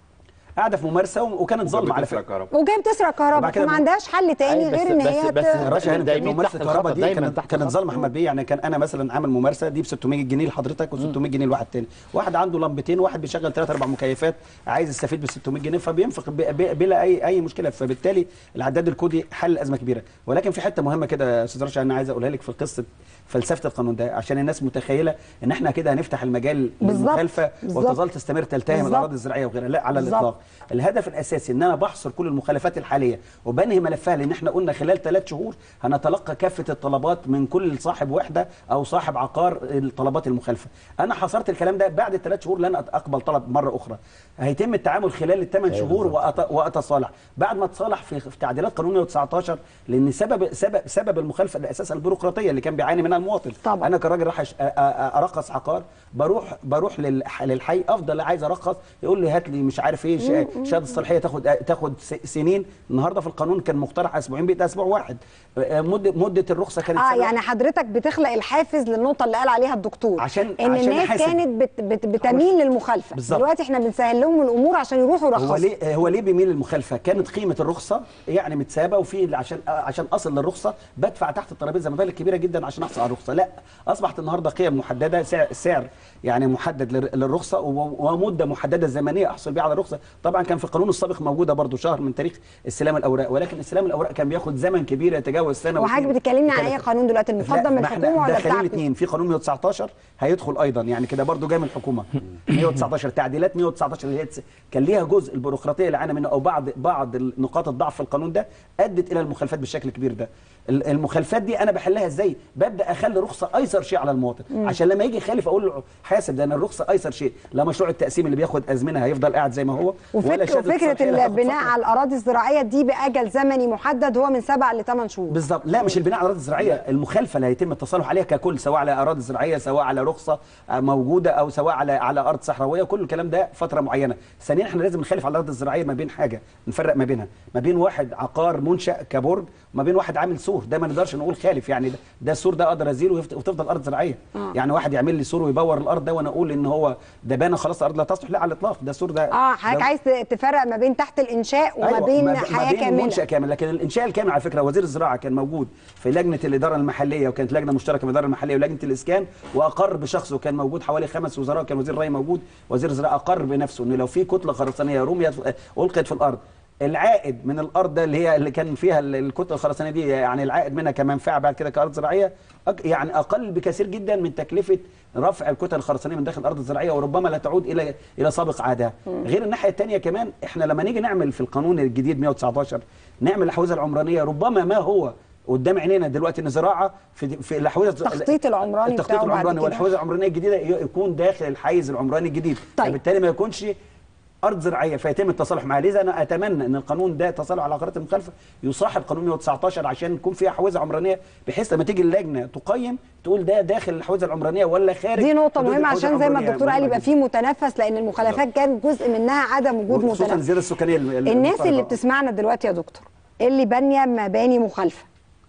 Speaker 5: قاعده في ممارسه و- وكانت ظالمه على فكره
Speaker 2: كهرباء
Speaker 1: وجايه بتسرق كهرباء
Speaker 5: وبعد كده
Speaker 1: فما عندهاش حل تاني
Speaker 4: أيوة، بس-
Speaker 1: غير ان
Speaker 4: بس-
Speaker 1: هي
Speaker 4: بس
Speaker 1: ت-
Speaker 5: رشا هنا
Speaker 4: دايماً
Speaker 5: ممارسه
Speaker 4: تحت
Speaker 5: الكهرباء
Speaker 4: الخطر،
Speaker 5: دي
Speaker 4: دايماً
Speaker 5: كانت
Speaker 4: تحت
Speaker 5: كانت
Speaker 4: الخطر.
Speaker 5: ظالمه احمد بيه يعني كان انا مثلا عامل ممارسه دي ب 600 جنيه لحضرتك و600 جنيه لواحد تاني واحد عنده لمبتين وواحد بيشغل ثلاث اربع مكيفات عايز يستفيد ب 600 جنيه فبينفق ب- ب- بلا اي اي مشكله فبالتالي العداد الكودي حل ازمه كبيره ولكن في حته مهمه كده يا استاذ رشا انا عايز اقولها لك في قصه فلسفه القانون ده عشان الناس متخيله ان احنا كده هنفتح المجال
Speaker 1: بالظبط،
Speaker 5: للمخالفه
Speaker 1: بالظبط.
Speaker 5: وتظل تستمر تلتهم
Speaker 1: بالظبط.
Speaker 5: الاراضي الزراعيه وغيرها لا على
Speaker 1: بالظبط.
Speaker 5: الاطلاق الهدف الاساسي ان انا بحصر كل المخالفات الحاليه وبنهي ملفها لان احنا قلنا خلال ثلاث شهور هنتلقى كافه الطلبات من كل صاحب وحده او صاحب عقار الطلبات المخالفه انا حصرت الكلام ده بعد الثلاث شهور لن اقبل طلب مره اخرى هيتم التعامل خلال الثمان
Speaker 4: أيوة
Speaker 5: شهور
Speaker 4: بالظبط.
Speaker 5: وأت- واتصالح بعد ما اتصالح في في تعديلات قانون 119 لان سبب سبب سبب المخالفه الاساسيه البيروقراطيه اللي كان بيعاني منها المواطن
Speaker 1: طبعا.
Speaker 5: انا كراجل راح أش- أ- أ- ارخص عقار بروح بروح للح- للحي افضل عايز ارخص يقول لي هات لي مش عارف ايه ش- شهاده الصلاحيه تاخد تاخد س- سنين النهارده في القانون كان مقترح اسبوعين بقت اسبوع واحد آه، مده مده الرخصه كانت
Speaker 1: اه
Speaker 5: سنة.
Speaker 1: يعني حضرتك بتخلق الحافز للنقطه اللي قال عليها الدكتور
Speaker 5: عشان-
Speaker 1: ان
Speaker 5: عشان
Speaker 1: الناس
Speaker 5: أحاسب.
Speaker 1: كانت بت بت بتميل للمخالفه
Speaker 5: بالظبط.
Speaker 1: دلوقتي احنا بنسهل لهم الامور عشان يروحوا
Speaker 5: هو
Speaker 1: يرخصوا
Speaker 5: ليه هو ليه بيميل للمخالفه؟ كانت قيمه الرخصه يعني متسابه وفي عشان عشان اصل للرخصه بدفع تحت الترابيزه مبالغ كبيره جدا عشان احصل على الرخصه، لا اصبحت النهارده قيم محدده سعر, سعر يعني محدد لل- للرخصه و- ومده محدده زمنيه احصل بيها على الرخصه، طبعا كان في القانون السابق موجوده برضو شهر من تاريخ استلام الاوراق ولكن استلام الاوراق كان بياخد زمن كبير يتجاوز سنه
Speaker 1: وحضرتك
Speaker 5: واثنين
Speaker 1: بتكلمني عن اي
Speaker 5: وثلاثة.
Speaker 1: قانون دلوقتي
Speaker 5: لا،
Speaker 1: المقدم من
Speaker 5: ما احنا
Speaker 1: الحكومه ولا
Speaker 5: داخلين
Speaker 1: بتاعكم
Speaker 5: الاثنين في قانون 119 هيدخل ايضا يعني كده برضو جاي من الحكومه 119 تعديلات 119 اللي هي تس- كان ليها جزء البيروقراطيه اللي عانى منه او بعض بعض نقاط الضعف في القانون ده ادت الى المخالفات بالشكل الكبير ده ال- المخالفات دي انا بحلها ازاي ببدا اخلي رخصه ايسر شيء على المواطن عشان لما يجي يخالف اقول له حاسب ده انا الرخصه ايسر شيء لا مشروع التقسيم اللي بياخد ازمنه هيفضل قاعد زي ما هو ولا
Speaker 1: وفك
Speaker 5: شهادة
Speaker 1: وفكره
Speaker 5: الصلاحية اللي هتاخد
Speaker 1: البناء
Speaker 5: فترة.
Speaker 1: على الاراضي الزراعيه دي باجل زمني محدد هو من سبع لثمان شهور
Speaker 5: بالظبط لا مش البناء على الاراضي الزراعيه المخالفه اللي هيتم التصالح عليها ككل سواء على اراضي زراعيه سواء على رخصه آه، موجوده او سواء على على ارض صحراويه كل الكلام ده فتره معينه ثانيا احنا لازم نخالف على الارض الزراعيه ما بين حاجه نفرق ما بينها ما بين واحد عقار منشا كبرج وما بين واحد عامل سور ده ما نقدرش نقول خالف يعني ده, ده السور ده اقدر ازيله ويفت- وتفضل ارض زراعيه
Speaker 1: آه.
Speaker 5: يعني واحد يعمل لي سور ويبور الارض ده وانا اقول ان هو ده بانه خلاص الارض لا تصلح لا على الاطلاق ده سور ده
Speaker 1: اه حضرتك
Speaker 5: ده-
Speaker 1: عايز تفرق ما بين تحت الانشاء وما
Speaker 5: أيوة،
Speaker 1: بين
Speaker 5: ما ب-
Speaker 1: حياه
Speaker 5: ما بين
Speaker 1: كامله
Speaker 5: منشأ كامل لكن الانشاء الكامل على فكره وزير الزراعه كان موجود في لجنه الاداره المحليه وكانت لجنه مشتركه من الاداره المحليه ولجنه الاسكان واقر بشخصه كان موجود حوالي خمس وزراء وكان وزير الري موجود وزير الزراعه اقر بنفسه انه لو في كتله خرسانيه رميت القيت في الارض العائد من الارض ده اللي هي اللي كان فيها ال- الكتله الخرسانيه دي يعني العائد منها كمنفعه بعد كده كارض زراعيه أك- يعني اقل بكثير جدا من تكلفه رفع الكتل الخرسانيه من داخل الارض الزراعيه وربما لا تعود الى الى سابق عهدها غير الناحيه الثانيه كمان احنا لما نيجي نعمل في القانون الجديد 119 نعمل الاحوزه العمرانيه ربما ما هو قدام عينينا دلوقتي ان زراعه في في الاحوزه
Speaker 1: التخطيط العمراني
Speaker 5: التخطيط
Speaker 1: بتاعه بعد
Speaker 5: العمراني
Speaker 1: كده.
Speaker 5: والاحوزه العمرانيه الجديده ي- يكون داخل الحيز العمراني الجديد
Speaker 1: طيب.
Speaker 5: فبالتالي ما يكونش ارض زراعيه فيتم التصالح معها لذا انا اتمنى ان القانون ده تصالح على العقارات المخالفه يصاحب قانون 119 عشان يكون فيها حوزه عمرانيه بحيث لما تيجي اللجنه تقيم تقول ده داخل الحوزه العمرانيه ولا خارج
Speaker 1: دي نقطة
Speaker 5: حدود
Speaker 1: مهمة
Speaker 5: الحوزة
Speaker 1: عشان زي ما
Speaker 5: العمرانية.
Speaker 1: الدكتور قال
Speaker 5: مهمة
Speaker 1: يبقى
Speaker 5: جداً.
Speaker 1: في متنفس لأن المخالفات كان جزء منها عدم وجود
Speaker 5: وخصوصا
Speaker 1: متنفس
Speaker 5: الزياده السكانيه ال- ال-
Speaker 1: الناس اللي
Speaker 5: المفرطة.
Speaker 1: بتسمعنا دلوقتي يا دكتور اللي بانية مباني مخالفة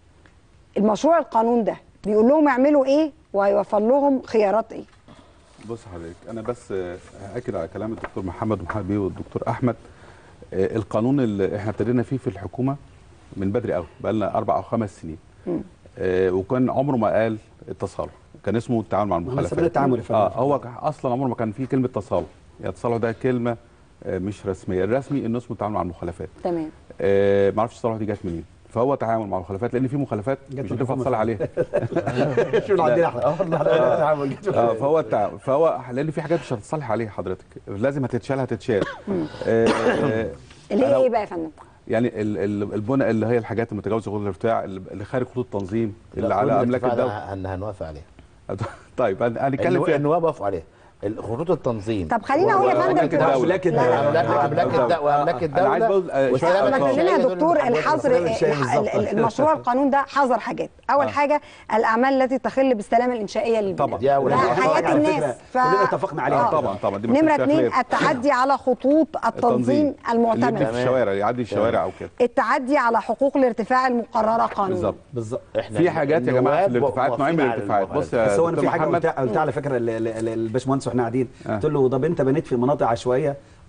Speaker 1: المشروع القانون ده بيقول لهم اعملوا ايه وهيوفر لهم خيارات ايه
Speaker 2: بص حضرتك انا بس آه، هاكد على كلام الدكتور محمد ومحمد بيه والدكتور احمد آه، القانون اللي احنا ابتدينا فيه في الحكومه من بدري قوي بقى لنا اربع او خمس سنين آه، وكان عمره ما قال التصالح كان اسمه التعامل مع المخالفات
Speaker 5: سبيل التعامل يا فندم.
Speaker 2: اه هو ك- اصلا عمره ما كان فيه كلمه تصالح يعني التصالح ده كلمه آه، مش رسميه الرسمي انه اسمه التعامل مع المخالفات
Speaker 1: تمام
Speaker 2: آه، ما اعرفش التصالح دي جت منين فهو تعامل مع المخالفات لان في مخالفات
Speaker 5: جت
Speaker 2: مش
Speaker 5: من
Speaker 2: هتنفع
Speaker 5: الحكومة
Speaker 2: تصالح عليها
Speaker 5: شو اللي عندنا احنا اه والله لا تعامل جد.
Speaker 2: اه فهو التع... فهو لان في حاجات مش هتتصلح عليها حضرتك لازم هتتشال هتتشال آه، آه،
Speaker 1: اللي هي
Speaker 2: أنا-
Speaker 1: ايه بقى يا فندم
Speaker 2: يعني ال- ال- البنى اللي هي الحاجات المتجاوزه خطوط الارتفاع اللي خارج خطوط التنظيم اللي
Speaker 4: لا،
Speaker 2: على
Speaker 4: كل
Speaker 2: املاك
Speaker 4: الاتفاق ده
Speaker 2: الدوله
Speaker 4: هن- هنوافق عليه
Speaker 2: طيب هن- هنتكلم
Speaker 4: النوا-
Speaker 2: فيها
Speaker 4: النواب وافقوا عليه خطوط التنظيم
Speaker 1: طب خلينا اقول يا فندم
Speaker 2: وأملاك
Speaker 1: في
Speaker 2: الدولة.
Speaker 5: أملاك
Speaker 1: لا، لا،
Speaker 5: الدولة.
Speaker 1: لا.
Speaker 4: واملاك الدوله واملاك
Speaker 2: أنا
Speaker 4: الدوله
Speaker 2: عايز بقول، آه، شوية
Speaker 4: والسلام
Speaker 2: أرقام.
Speaker 1: ما
Speaker 4: عليكم.
Speaker 1: لنا يا
Speaker 4: دول
Speaker 1: دكتور
Speaker 4: الحاجات
Speaker 1: الحظر
Speaker 4: الرسمية.
Speaker 5: مش شايف
Speaker 1: ال-
Speaker 5: بالظبط.
Speaker 1: ال- المشروع القانون ده حظر حاجات اول
Speaker 2: آه.
Speaker 1: حاجه الاعمال التي تخل بالسلامه الانشائيه للبناء
Speaker 2: طبعا.
Speaker 4: دي أول
Speaker 1: ده
Speaker 4: حاجة.
Speaker 1: حياه
Speaker 5: على
Speaker 1: الناس
Speaker 5: فكرة كلنا اتفقنا عليها.
Speaker 2: طبعا طبعا دي ما
Speaker 1: نمره
Speaker 2: فيش
Speaker 1: اثنين
Speaker 2: خلاف.
Speaker 1: التعدي على خطوط التنظيم
Speaker 2: اللي يبني
Speaker 1: المعتمد
Speaker 2: في الشوارع يعدي الشوارع او كده
Speaker 1: التعدي على حقوق الارتفاع المقرره قانونا
Speaker 2: بالظبط
Speaker 5: بالظبط
Speaker 4: احنا
Speaker 2: في حاجات يا جماعه في
Speaker 4: النواب
Speaker 2: الارتفاعات نوعين من
Speaker 4: موافقين على
Speaker 2: الارتفاعات بص
Speaker 4: المخالفات.
Speaker 2: يا
Speaker 5: بس هو انا
Speaker 2: دكتور
Speaker 5: في حاجه
Speaker 2: محمد
Speaker 5: قلتها قلتها على فكره لل- لل- للباشمهندس واحنا قاعدين
Speaker 2: آه.
Speaker 5: قلت له طب انت بنيت في مناطق عشوائيه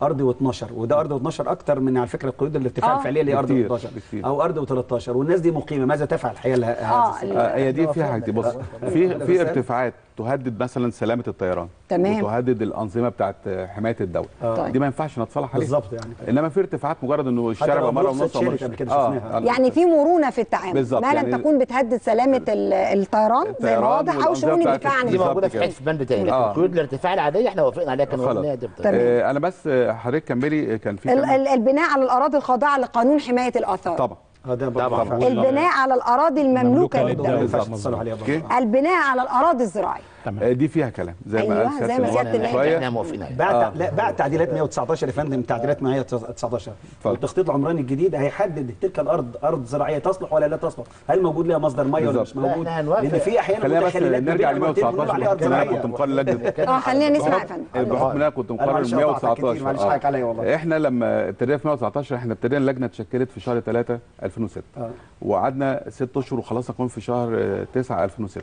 Speaker 5: ارض و12 وده ارض و12 اكتر من على فكره القيود الارتفاع
Speaker 1: آه.
Speaker 5: الفعليه اللي هي ارض
Speaker 2: بكتير،
Speaker 5: و12
Speaker 2: بكتير.
Speaker 5: او ارض و13 والناس دي مقيمه ماذا تفعل حيال ه- هذا
Speaker 1: آه،
Speaker 5: السن؟
Speaker 2: آه، هي دي فيها حاجتين بص في في ارتفاعات تهدد مثلا سلامه الطيران
Speaker 1: تمام.
Speaker 2: وتهدد الانظمه بتاعت حمايه الدوله
Speaker 1: طيب.
Speaker 2: دي ما ينفعش نتصالح عليها
Speaker 5: بالظبط يعني
Speaker 2: انما في ارتفاعات مجرد انه الشارع
Speaker 5: لو
Speaker 2: بقى مره
Speaker 5: بلوك
Speaker 2: ونص
Speaker 5: ست
Speaker 2: أو
Speaker 5: شالت
Speaker 2: مرة-
Speaker 5: قبل كده
Speaker 2: آه،
Speaker 5: شفناها.
Speaker 2: آه،
Speaker 1: يعني في مرونه في التعامل
Speaker 2: بالظبط،
Speaker 1: ما لم
Speaker 2: يعني-
Speaker 1: تكون بتهدد سلامه ال- الطيران زي ما
Speaker 2: الطيران
Speaker 1: واضح او
Speaker 2: والأنظمة
Speaker 1: شؤون
Speaker 2: بتاعت
Speaker 1: الدفاع عن
Speaker 4: دي
Speaker 2: بالظبط
Speaker 4: موجوده في
Speaker 2: كده.
Speaker 4: حته في بند تاني لكن
Speaker 2: آه.
Speaker 4: قيود الارتفاع العاديه احنا وافقنا عليها كان
Speaker 2: خلاص.
Speaker 4: قلنا دي
Speaker 1: تمام.
Speaker 2: آه، انا بس آه، حضرتك كملي كان في
Speaker 1: ال-
Speaker 2: كمان-
Speaker 1: ال- البناء على الاراضي الخاضعه لقانون حمايه الاثار
Speaker 2: طبعا
Speaker 5: آه، ده برضه
Speaker 4: طبعاً.
Speaker 5: فعلا.
Speaker 1: البناء على الاراضي المملوكه
Speaker 3: مملوكة
Speaker 5: برضه ما
Speaker 1: للدوله
Speaker 5: ينفعش
Speaker 3: بالظبط.
Speaker 5: تتصلوا عليها
Speaker 2: أوكي.
Speaker 5: برضه.
Speaker 1: البناء على الاراضي الزراعيه
Speaker 3: تمام
Speaker 2: آه، دي فيها كلام زي ما
Speaker 1: أيوة،
Speaker 2: قال سيادة
Speaker 1: زي ما
Speaker 2: اللواء
Speaker 1: سيادة
Speaker 2: من
Speaker 1: اللواء.
Speaker 2: شويه
Speaker 4: احنا موافقين عليها
Speaker 5: بعد
Speaker 2: آه.
Speaker 5: لا بعد تعديلات 119 يا فندم تعديلات 119 والتخطيط العمراني الجديد هيحدد تلك الارض ارض زراعيه تصلح ولا لا تصلح هل موجود لها مصدر ميه ولا
Speaker 2: بالظبط.
Speaker 5: مش موجود
Speaker 4: لا، إحنا هنوافق.
Speaker 5: لان في احيانا
Speaker 2: خلينا بس
Speaker 5: متخللات
Speaker 2: نرجع ل
Speaker 5: بين المنطقة بنقول
Speaker 2: 119
Speaker 5: عليها ارض
Speaker 2: انا
Speaker 5: زراعيه
Speaker 2: كنت مقرر لجنه
Speaker 1: اه خلينا نسمع يا فندم
Speaker 2: بحكم ان انا كنت
Speaker 5: أنا
Speaker 2: مقرر
Speaker 5: معلش قطعتك كتير،
Speaker 2: 119
Speaker 5: معلش
Speaker 2: آه.
Speaker 5: حقك عليا والله.
Speaker 2: احنا لما ابتدينا في 119 احنا ابتدينا اللجنه اتشكلت في شهر 3 2006
Speaker 5: آه.
Speaker 2: وقعدنا ست اشهر وخلصنا قانون في شهر آه، 9 2006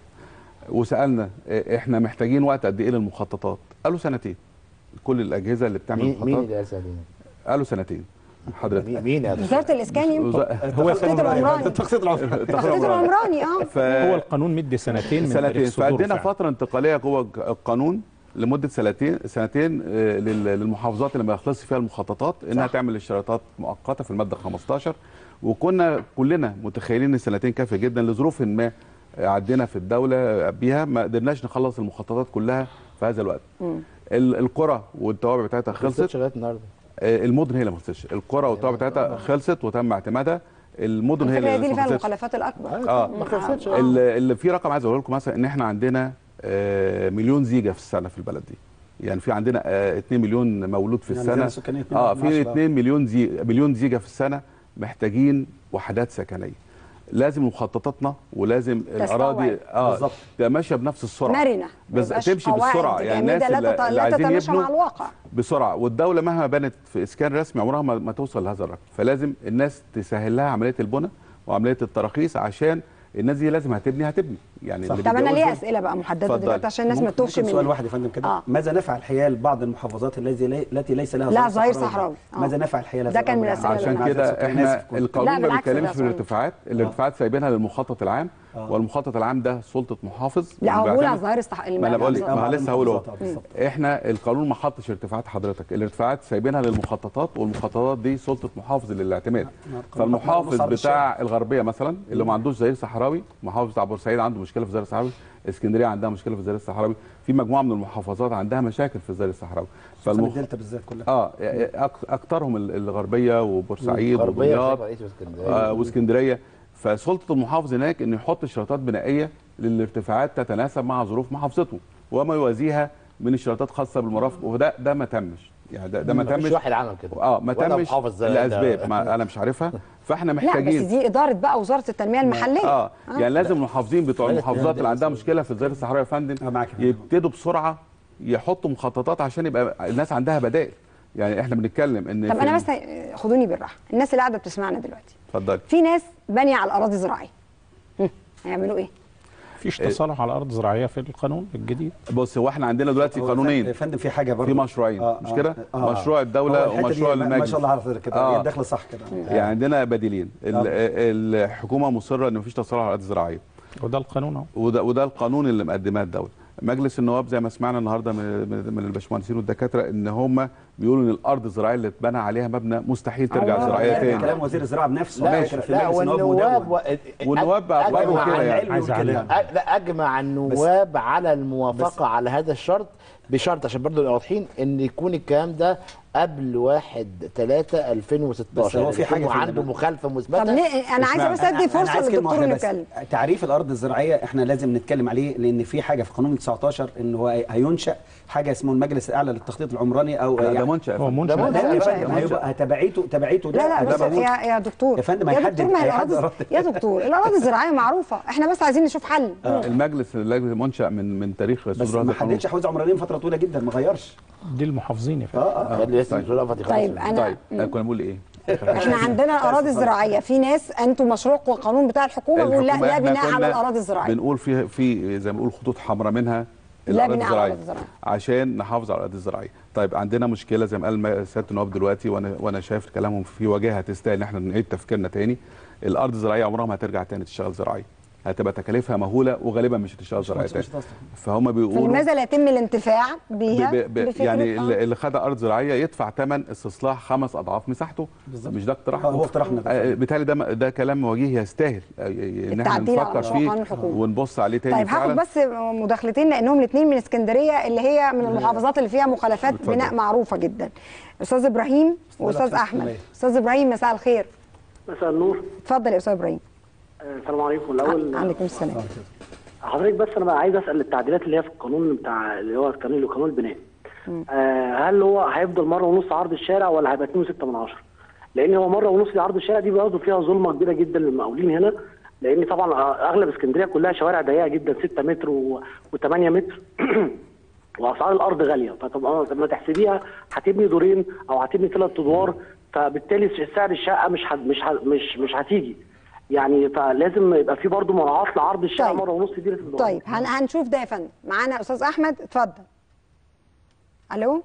Speaker 2: وسالنا آه، احنا محتاجين وقت قد ايه للمخططات قالوا سنتين كل الاجهزه اللي بتعمل
Speaker 4: مين مين
Speaker 2: مخططات
Speaker 4: اللي قال سنتين؟
Speaker 2: قالوا سنتين حضرتك
Speaker 4: مين مين يا دكتور؟
Speaker 1: وزاره الاسكان يمكن
Speaker 2: وز-
Speaker 5: هو
Speaker 1: التخطيط العمراني.
Speaker 5: التخطيط العمراني
Speaker 1: التخطيط العمراني اه
Speaker 2: ف...
Speaker 3: هو القانون مدي سنتين من
Speaker 2: سنتين
Speaker 3: تاريخ صدوره
Speaker 2: فعندنا
Speaker 3: فعلا.
Speaker 2: فتره انتقاليه جوه الج- القانون لمده سنتين سنتين آه، لل- للمحافظات اللي ما يخلصش فيها المخططات انها
Speaker 1: صح.
Speaker 2: تعمل اشتراطات مؤقته في الماده 15 وكنا كلنا متخيلين ان سنتين كافيه جدا لظروف ما عدينا في الدوله بيها ما قدرناش نخلص المخططات كلها في هذا الوقت ال- القرى والتوابع بتاعتها
Speaker 4: خلصت
Speaker 2: خلصت
Speaker 4: لغايه النهارده
Speaker 2: آه، المدن هي اللي ما خلصتش القرى والتوابع بتاعتها خلصت وتم اعتمادها المدن هي
Speaker 1: الفكره
Speaker 2: اللي
Speaker 1: دي اللي
Speaker 2: لسه
Speaker 1: فيها
Speaker 2: ما خلصتش.
Speaker 1: المخالفات الاكبر
Speaker 2: اه
Speaker 4: ما خلصتش
Speaker 2: ال- اللي في رقم عايز اقول لكم مثلا ان احنا عندنا آه، مليون زيجه في السنه في البلد دي يعني في عندنا آه، 2 مليون مولود في
Speaker 5: يعني
Speaker 2: السنه
Speaker 5: زيادة سكانية اتنين
Speaker 2: اه
Speaker 5: من
Speaker 2: في
Speaker 5: عشرة.
Speaker 2: 2 مليون زي مليون زيجه في السنه محتاجين وحدات سكنيه لازم مخططاتنا ولازم الاراضي اه
Speaker 5: بالظبط.
Speaker 2: تبقى ماشيه بنفس السرعه
Speaker 1: مرنه ما
Speaker 2: بس
Speaker 1: يبقاش
Speaker 2: تمشي
Speaker 1: قواعد
Speaker 2: بسرعه يعني
Speaker 1: جامدة
Speaker 2: الناس
Speaker 1: لا
Speaker 2: اللي,
Speaker 1: تت-
Speaker 2: اللي
Speaker 1: لا
Speaker 2: عايزين
Speaker 1: تتماشى مع
Speaker 2: يبنوا
Speaker 1: الواقع
Speaker 2: بسرعه والدوله مهما بنت في اسكان رسمي عمرها ما, ما توصل لهذا الرقم فلازم الناس تسهل لها عمليه البناء وعمليه التراخيص عشان الناس دي لازم هتبني هتبني يعني
Speaker 5: صح.
Speaker 2: اللي
Speaker 1: طب انا
Speaker 2: بيتجوز
Speaker 1: ليه
Speaker 2: دول-
Speaker 1: اسئله بقى محدده
Speaker 2: اتفضل.
Speaker 1: دلوقتي عشان الناس ما
Speaker 5: ممكن-
Speaker 1: تتوهش
Speaker 5: ممكن سؤال
Speaker 1: من
Speaker 5: واحد يا فندم كده
Speaker 1: آه.
Speaker 5: ماذا نفعل حيال بعض المحافظات التي لي- التي ليس لها
Speaker 1: لا ظهير صحراوي. آه.
Speaker 5: ماذا نفعل حيال
Speaker 1: ده
Speaker 5: هذا
Speaker 1: كان من
Speaker 5: الأمر؟
Speaker 1: الأسئلة
Speaker 2: عشان
Speaker 1: اللي
Speaker 5: معذرة
Speaker 2: كده
Speaker 5: سكان،
Speaker 2: احنا
Speaker 5: آسف كنت-
Speaker 1: لا،
Speaker 2: القانون ما
Speaker 1: بالعكس
Speaker 2: بيتكلمش
Speaker 1: ده
Speaker 2: في
Speaker 1: أصلاً.
Speaker 2: الارتفاعات الارتفاعات سايبينها للمخطط العام والمخطط العام ده سلطه محافظ
Speaker 1: لا هو بيقول على
Speaker 2: وبيعتمد-
Speaker 1: الظاهر الصح
Speaker 2: ما انا بقول لك
Speaker 5: آه،
Speaker 2: ما
Speaker 5: بعض
Speaker 2: لسه هقول اهو
Speaker 5: المحافظات، آه، بالظبط.
Speaker 2: احنا القانون ما حطش ارتفاعات حضرتك الارتفاعات سايبينها للمخططات والمخططات دي سلطه محافظ للاعتماد
Speaker 5: نعم.
Speaker 2: فالمحافظ
Speaker 5: مصعب
Speaker 2: بتاع الغربيه مثلا اللي ما عندوش ظهير صحراوي محافظ بتاع بورسعيد عنده مشكله في الظهير الصحراوي اسكندريه عندها مشكله في الظهير الصحراوي في مجموعه من المحافظات عندها مشاكل في الظهير الصحراوي
Speaker 5: فالمخ...
Speaker 2: فالمخ...
Speaker 5: الدلتا بالذات كلها
Speaker 2: اه أك- اكترهم ال- الغربيه وبورسعيد
Speaker 4: غربيه
Speaker 2: ودمياط
Speaker 4: رئيس اسكندريه
Speaker 2: آه واسكندريه فسلطه المحافظ هناك انه يحط اشتراطات بنائيه للارتفاعات تتناسب مع ظروف محافظته وما يوازيها من اشتراطات خاصه بالمرافق وده ده ما تمش يعني ده, ده ما
Speaker 4: مفيش
Speaker 2: تمش
Speaker 4: واحد عمل كده
Speaker 2: اه ما
Speaker 4: ولا
Speaker 2: تمش
Speaker 4: محافظ زي ده.
Speaker 2: لاسباب ما انا مش عارفها فاحنا
Speaker 1: لا بس
Speaker 2: محتاجين
Speaker 1: دي اداره بقى وزاره التنميه المحليه
Speaker 2: اه يعني لازم المحافظين بتوع
Speaker 4: لا،
Speaker 2: المحافظات
Speaker 4: لا،
Speaker 2: اللي
Speaker 4: لا،
Speaker 2: عندها
Speaker 4: لا.
Speaker 2: مشكله في الظهير الصحراوي يا فندم
Speaker 5: آه، معاك يا فندم.
Speaker 2: يبتدوا بسرعه يحطوا مخططات عشان يبقى الناس عندها بدائل يعني احنا بنتكلم ان
Speaker 1: طب
Speaker 2: في
Speaker 1: انا
Speaker 2: ال-
Speaker 1: بس خدوني بالراحه الناس اللي قاعده بتسمعنا دلوقتي
Speaker 2: اتفضلي
Speaker 1: في ناس بانيه على الاراضي الزراعيه هم، هيعملوا ايه
Speaker 3: فيش تصالح على ارض زراعيه في القانون الجديد
Speaker 2: بص هو احنا عندنا دلوقتي
Speaker 5: هو
Speaker 2: قانونين
Speaker 5: يا فندم في حاجه برضه
Speaker 2: في مشروعين
Speaker 5: آه،
Speaker 2: مش
Speaker 5: آه،
Speaker 2: كده
Speaker 5: آه.
Speaker 2: مشروع الدوله
Speaker 5: هو الحتة
Speaker 2: ومشروع
Speaker 5: دي ما- ما
Speaker 2: المجلس
Speaker 5: شاء الله على حضرتك كده
Speaker 2: آه.
Speaker 5: هي الدخل صح كده
Speaker 2: يعني عندنا بديلين ال-
Speaker 5: آه.
Speaker 2: الحكومه مصره ان مفيش تصالح على الارض الزراعيه
Speaker 3: وده القانون اهو
Speaker 2: وده وده القانون اللي مقدماه الدوله مجلس النواب زي ما سمعنا النهارده من من من الباشمهندسين والدكاتره ان هم بيقولوا ان الارض الزراعيه اللي اتبنى عليها مبنى مستحيل ترجع
Speaker 1: الله
Speaker 2: زراعيه
Speaker 1: يرجع.
Speaker 2: تاني
Speaker 5: كلام وزير الزراعه بنفسه
Speaker 4: لا
Speaker 5: ماشي في
Speaker 4: لا
Speaker 5: مجلس النواب
Speaker 4: والنواب
Speaker 5: مدون.
Speaker 4: و...
Speaker 2: والنواب بقى
Speaker 4: أجمع
Speaker 2: برضه كده
Speaker 4: على
Speaker 2: يعني.
Speaker 5: العلم
Speaker 3: عايز
Speaker 5: والكلام.
Speaker 3: أعلم.
Speaker 4: أ- لا اجمع النواب على الموافقه على هذا الشرط بشرط عشان برضه نبقى واضحين ان يكون الكلام ده قبل 1 3 2016
Speaker 5: بس هو في حاجة
Speaker 4: يكون
Speaker 5: في
Speaker 4: عنده
Speaker 5: ال-
Speaker 4: مخالفه
Speaker 1: طب
Speaker 4: مثبته
Speaker 1: ليه انا عايزه بس ادي
Speaker 5: أنا
Speaker 1: فرصه
Speaker 5: عايز كلمة
Speaker 1: للدكتور
Speaker 5: واحدة
Speaker 1: يتكلم
Speaker 5: بس. تعريف الارض الزراعيه احنا لازم نتكلم عليه لان في حاجه في قانون 19 ان هو هينشا حاجه اسمه المجلس الاعلى للتخطيط العمراني او
Speaker 2: لا، ده
Speaker 5: يعني-
Speaker 2: منشأ يا
Speaker 3: هو
Speaker 2: فندم.
Speaker 3: منشأ.
Speaker 4: ده
Speaker 5: لا يا
Speaker 1: منشأ،
Speaker 5: فندم
Speaker 1: منشأ.
Speaker 5: هيبقى تبعيته تبعيته ده
Speaker 1: لا لا
Speaker 5: ده
Speaker 1: بس
Speaker 5: موجود.
Speaker 1: يا يا دكتور
Speaker 5: يا فندم
Speaker 1: يا
Speaker 5: هيحدد-
Speaker 1: دكتور ما هي
Speaker 5: هيحدد
Speaker 1: الاراضي
Speaker 5: الأراضي.
Speaker 1: يا دكتور الاراضي الزراعيه معروفه احنا بس عايزين نشوف حل
Speaker 2: المجلس المجلس منشأ من من تاريخ
Speaker 5: بس
Speaker 2: صدور هذا
Speaker 5: ما
Speaker 2: القانون
Speaker 5: حددش حوزه عمرانيه فتره طويله جدا ما غيرش
Speaker 3: دي المحافظين يا فندم
Speaker 5: اه اه
Speaker 4: خلي بس الدكتور رأفت يخلص.
Speaker 1: طيب انا
Speaker 2: طيب آه، كنا بنقول ايه
Speaker 1: احنا عندنا الاراضي الزراعيه في ناس انتوا مشروعكم القانون بتاع الحكومه بيقول لا
Speaker 2: الحكومة
Speaker 1: لا
Speaker 2: إحنا
Speaker 1: بناء على
Speaker 2: كنا
Speaker 1: الاراضي الزراعيه
Speaker 2: بنقول في في زي ما بنقول خطوط حمراء منها
Speaker 1: لا
Speaker 2: الاراضي
Speaker 1: بناء على
Speaker 2: الزراعيه
Speaker 1: الأراضي الزراعية.
Speaker 2: عشان نحافظ على الاراضي الزراعيه طيب عندنا مشكله زي ما قال ما- سياده النواب دلوقتي وانا وانا شايف كلامهم في وجاهه تستاهل ان احنا نعيد تفكيرنا تاني الارض الزراعيه عمرها ما هترجع تاني تشتغل زراعيه هتبقى تكاليفها مهوله وغالبا مش هتشتغل زراعيه
Speaker 5: مش
Speaker 2: تاني
Speaker 5: هتصلح.
Speaker 2: فهم بيقولوا
Speaker 1: فلماذا لا يتم الانتفاع بيها
Speaker 2: ب- ب- ب-
Speaker 1: بفكرة-
Speaker 2: يعني
Speaker 1: آه.
Speaker 2: اللي اللي خد ارض زراعيه يدفع ثمن استصلاح خمس اضعاف مساحته
Speaker 5: بالظبط.
Speaker 2: مش ده اقتراح
Speaker 5: هو اقتراحنا ده.
Speaker 2: آه، بالتالي ده ده كلام وجيه يستاهل آه، ان احنا
Speaker 1: التعديل على
Speaker 2: نفكر
Speaker 1: مشروع
Speaker 2: فيه
Speaker 1: قانون الحكومة.
Speaker 2: ونبص عليه تاني
Speaker 1: طيب هاخد
Speaker 2: فعلا
Speaker 1: بس مداخلتين لانهم الاثنين من اسكندريه اللي هي من المحافظات اللي فيها مخالفات
Speaker 2: اتفضل.
Speaker 1: بناء معروفه جدا استاذ ابراهيم واستاذ
Speaker 5: في
Speaker 1: احمد
Speaker 5: اسكندرية.
Speaker 1: استاذ ابراهيم مساء الخير
Speaker 6: مساء النور
Speaker 1: اتفضل يا استاذ ابراهيم
Speaker 6: آه، السلام عليكم الاول
Speaker 1: عليكم السلام
Speaker 6: حضرتك بس انا بقى عايز اسال التعديلات اللي هي في القانون بتاع اللي هو قانون قانون البناء آه هل هو هيفضل مره ونص عرض الشارع ولا هيبقى 2.6 من عشرة لان هو مره ونص عرض الشارع دي برضه فيها ظلمه كبيره جدا للمقاولين هنا لان طبعا آه، اغلب اسكندريه كلها شوارع ضيقه جدا 6 متر و8 متر واسعار الارض غاليه فطبعا لما تحسبيها هتبني دورين او هتبني ثلاث ادوار فبالتالي سعر الشقه مش هت مش هت مش مش هتيجي يعني فلازم يبقى في برضه مراعاه لعرض الشقه
Speaker 1: طيب.
Speaker 6: مره ونص دي لازم
Speaker 1: طيب هن هنشوف ده يا فندم معانا استاذ احمد اتفضل الو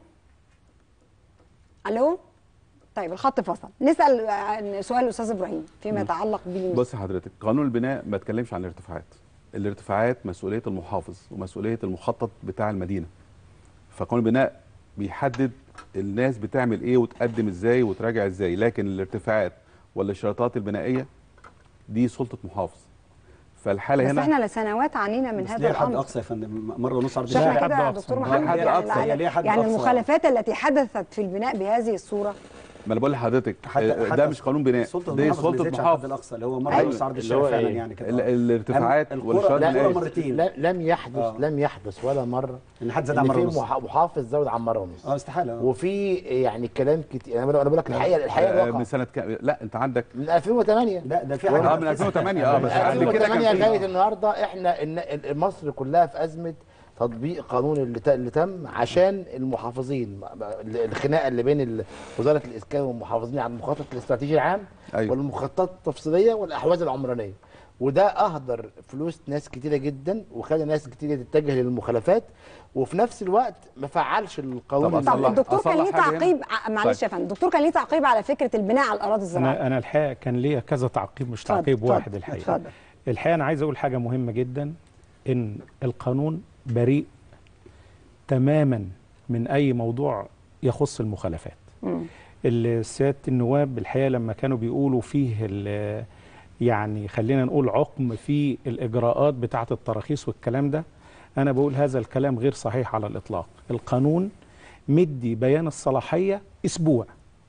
Speaker 1: الو طيب الخط فصل نسال عن سؤال الاستاذ ابراهيم فيما يتعلق ب
Speaker 2: بص يا حضرتك قانون البناء ما اتكلمش عن الارتفاعات الارتفاعات مسؤوليه المحافظ ومسؤوليه المخطط بتاع المدينه فقانون البناء بيحدد الناس بتعمل ايه وتقدم ازاي وتراجع ازاي لكن الارتفاعات والاشتراطات البنائيه دي سلطه محافظ فالحاله
Speaker 1: بس
Speaker 2: هنا
Speaker 1: احنا لسنوات عانينا من
Speaker 5: بس
Speaker 1: هذا
Speaker 5: ليه حد
Speaker 1: الامر
Speaker 5: اقصى يا فندم مره ونص عرض
Speaker 1: مش احنا
Speaker 5: الشارع
Speaker 1: كده يا دكتور
Speaker 2: لا
Speaker 1: محمد
Speaker 2: حد
Speaker 1: يعني,
Speaker 2: أقصى.
Speaker 5: هي ليه حد
Speaker 1: يعني
Speaker 5: أقصى؟
Speaker 1: المخالفات التي حدثت في البناء بهذه الصوره
Speaker 2: ما انا بقول لحضرتك
Speaker 5: حتى-
Speaker 2: آه،
Speaker 5: حتى
Speaker 2: ده مش قانون بناء
Speaker 5: سلطه
Speaker 2: دي
Speaker 5: المحافظ ما
Speaker 2: سلطه
Speaker 5: نزلتش على الحد
Speaker 2: محافظ
Speaker 5: الاقصى اللي هو مره
Speaker 4: أيوة،
Speaker 5: ونص عرض
Speaker 4: اللي هو
Speaker 5: الشارع فعلا
Speaker 4: إيه؟
Speaker 5: يعني كده
Speaker 2: ال- الارتفاعات
Speaker 5: القرى-
Speaker 2: والاشتراطات
Speaker 5: لا،
Speaker 2: البنائيه
Speaker 5: القرى مرتين
Speaker 4: لا لم يحدث
Speaker 5: آه.
Speaker 4: لم يحدث ولا مره
Speaker 5: ان حد زاد عن
Speaker 4: ان
Speaker 5: مره
Speaker 4: في
Speaker 5: ونص
Speaker 4: مح- محافظ زود عن مره ونص
Speaker 5: اه استحاله آه.
Speaker 4: وفي يعني كلام كتير انا بقول لك الحقيقه الحقيقه
Speaker 2: آه،
Speaker 4: الواقع
Speaker 2: من سنه كام لا انت عندك
Speaker 4: من 2008
Speaker 5: لا ده في
Speaker 2: اه
Speaker 5: حاجه
Speaker 2: من 2008 اه
Speaker 4: من
Speaker 2: بس قبل كده
Speaker 4: 2008
Speaker 2: كان في
Speaker 4: لغايه النهارده احنا إن- مصر كلها في ازمه تطبيق قانون اللي, ت- اللي تم عشان المحافظين الخناقه اللي بين ال- وزاره الاسكان والمحافظين على المخطط الاستراتيجي العام
Speaker 2: أيوة.
Speaker 4: والمخططات التفصيليه والاحواز العمرانيه وده اهدر فلوس ناس كتيره جدا وخلى ناس كتيره تتجه للمخالفات وفي نفس الوقت ما فعلش القانون
Speaker 2: طب
Speaker 4: اللي-
Speaker 1: طب
Speaker 2: أصلح-
Speaker 1: الدكتور كان ليه
Speaker 2: أصلح حاجة هنا؟
Speaker 1: تعقيب ع- معلش يا
Speaker 2: طيب.
Speaker 1: فندم الدكتور كان ليه تعقيب على فكره البناء على الاراضي الزراعيه
Speaker 3: انا انا الحقيقه كان ليا كذا تعقيب مش
Speaker 1: اتفضل،
Speaker 3: تعقيب
Speaker 1: اتفضل،
Speaker 3: واحد الحقيقه
Speaker 1: اتفضل.
Speaker 3: الحقيقه انا عايز اقول حاجه مهمه جدا ان القانون بريء تماما من اي موضوع يخص المخالفات اللي سياده النواب الحقيقه لما كانوا بيقولوا فيه ال- يعني خلينا نقول عقم في الاجراءات بتاعه التراخيص والكلام ده انا بقول هذا الكلام غير صحيح على الاطلاق القانون مدي بيان الصلاحيه اسبوع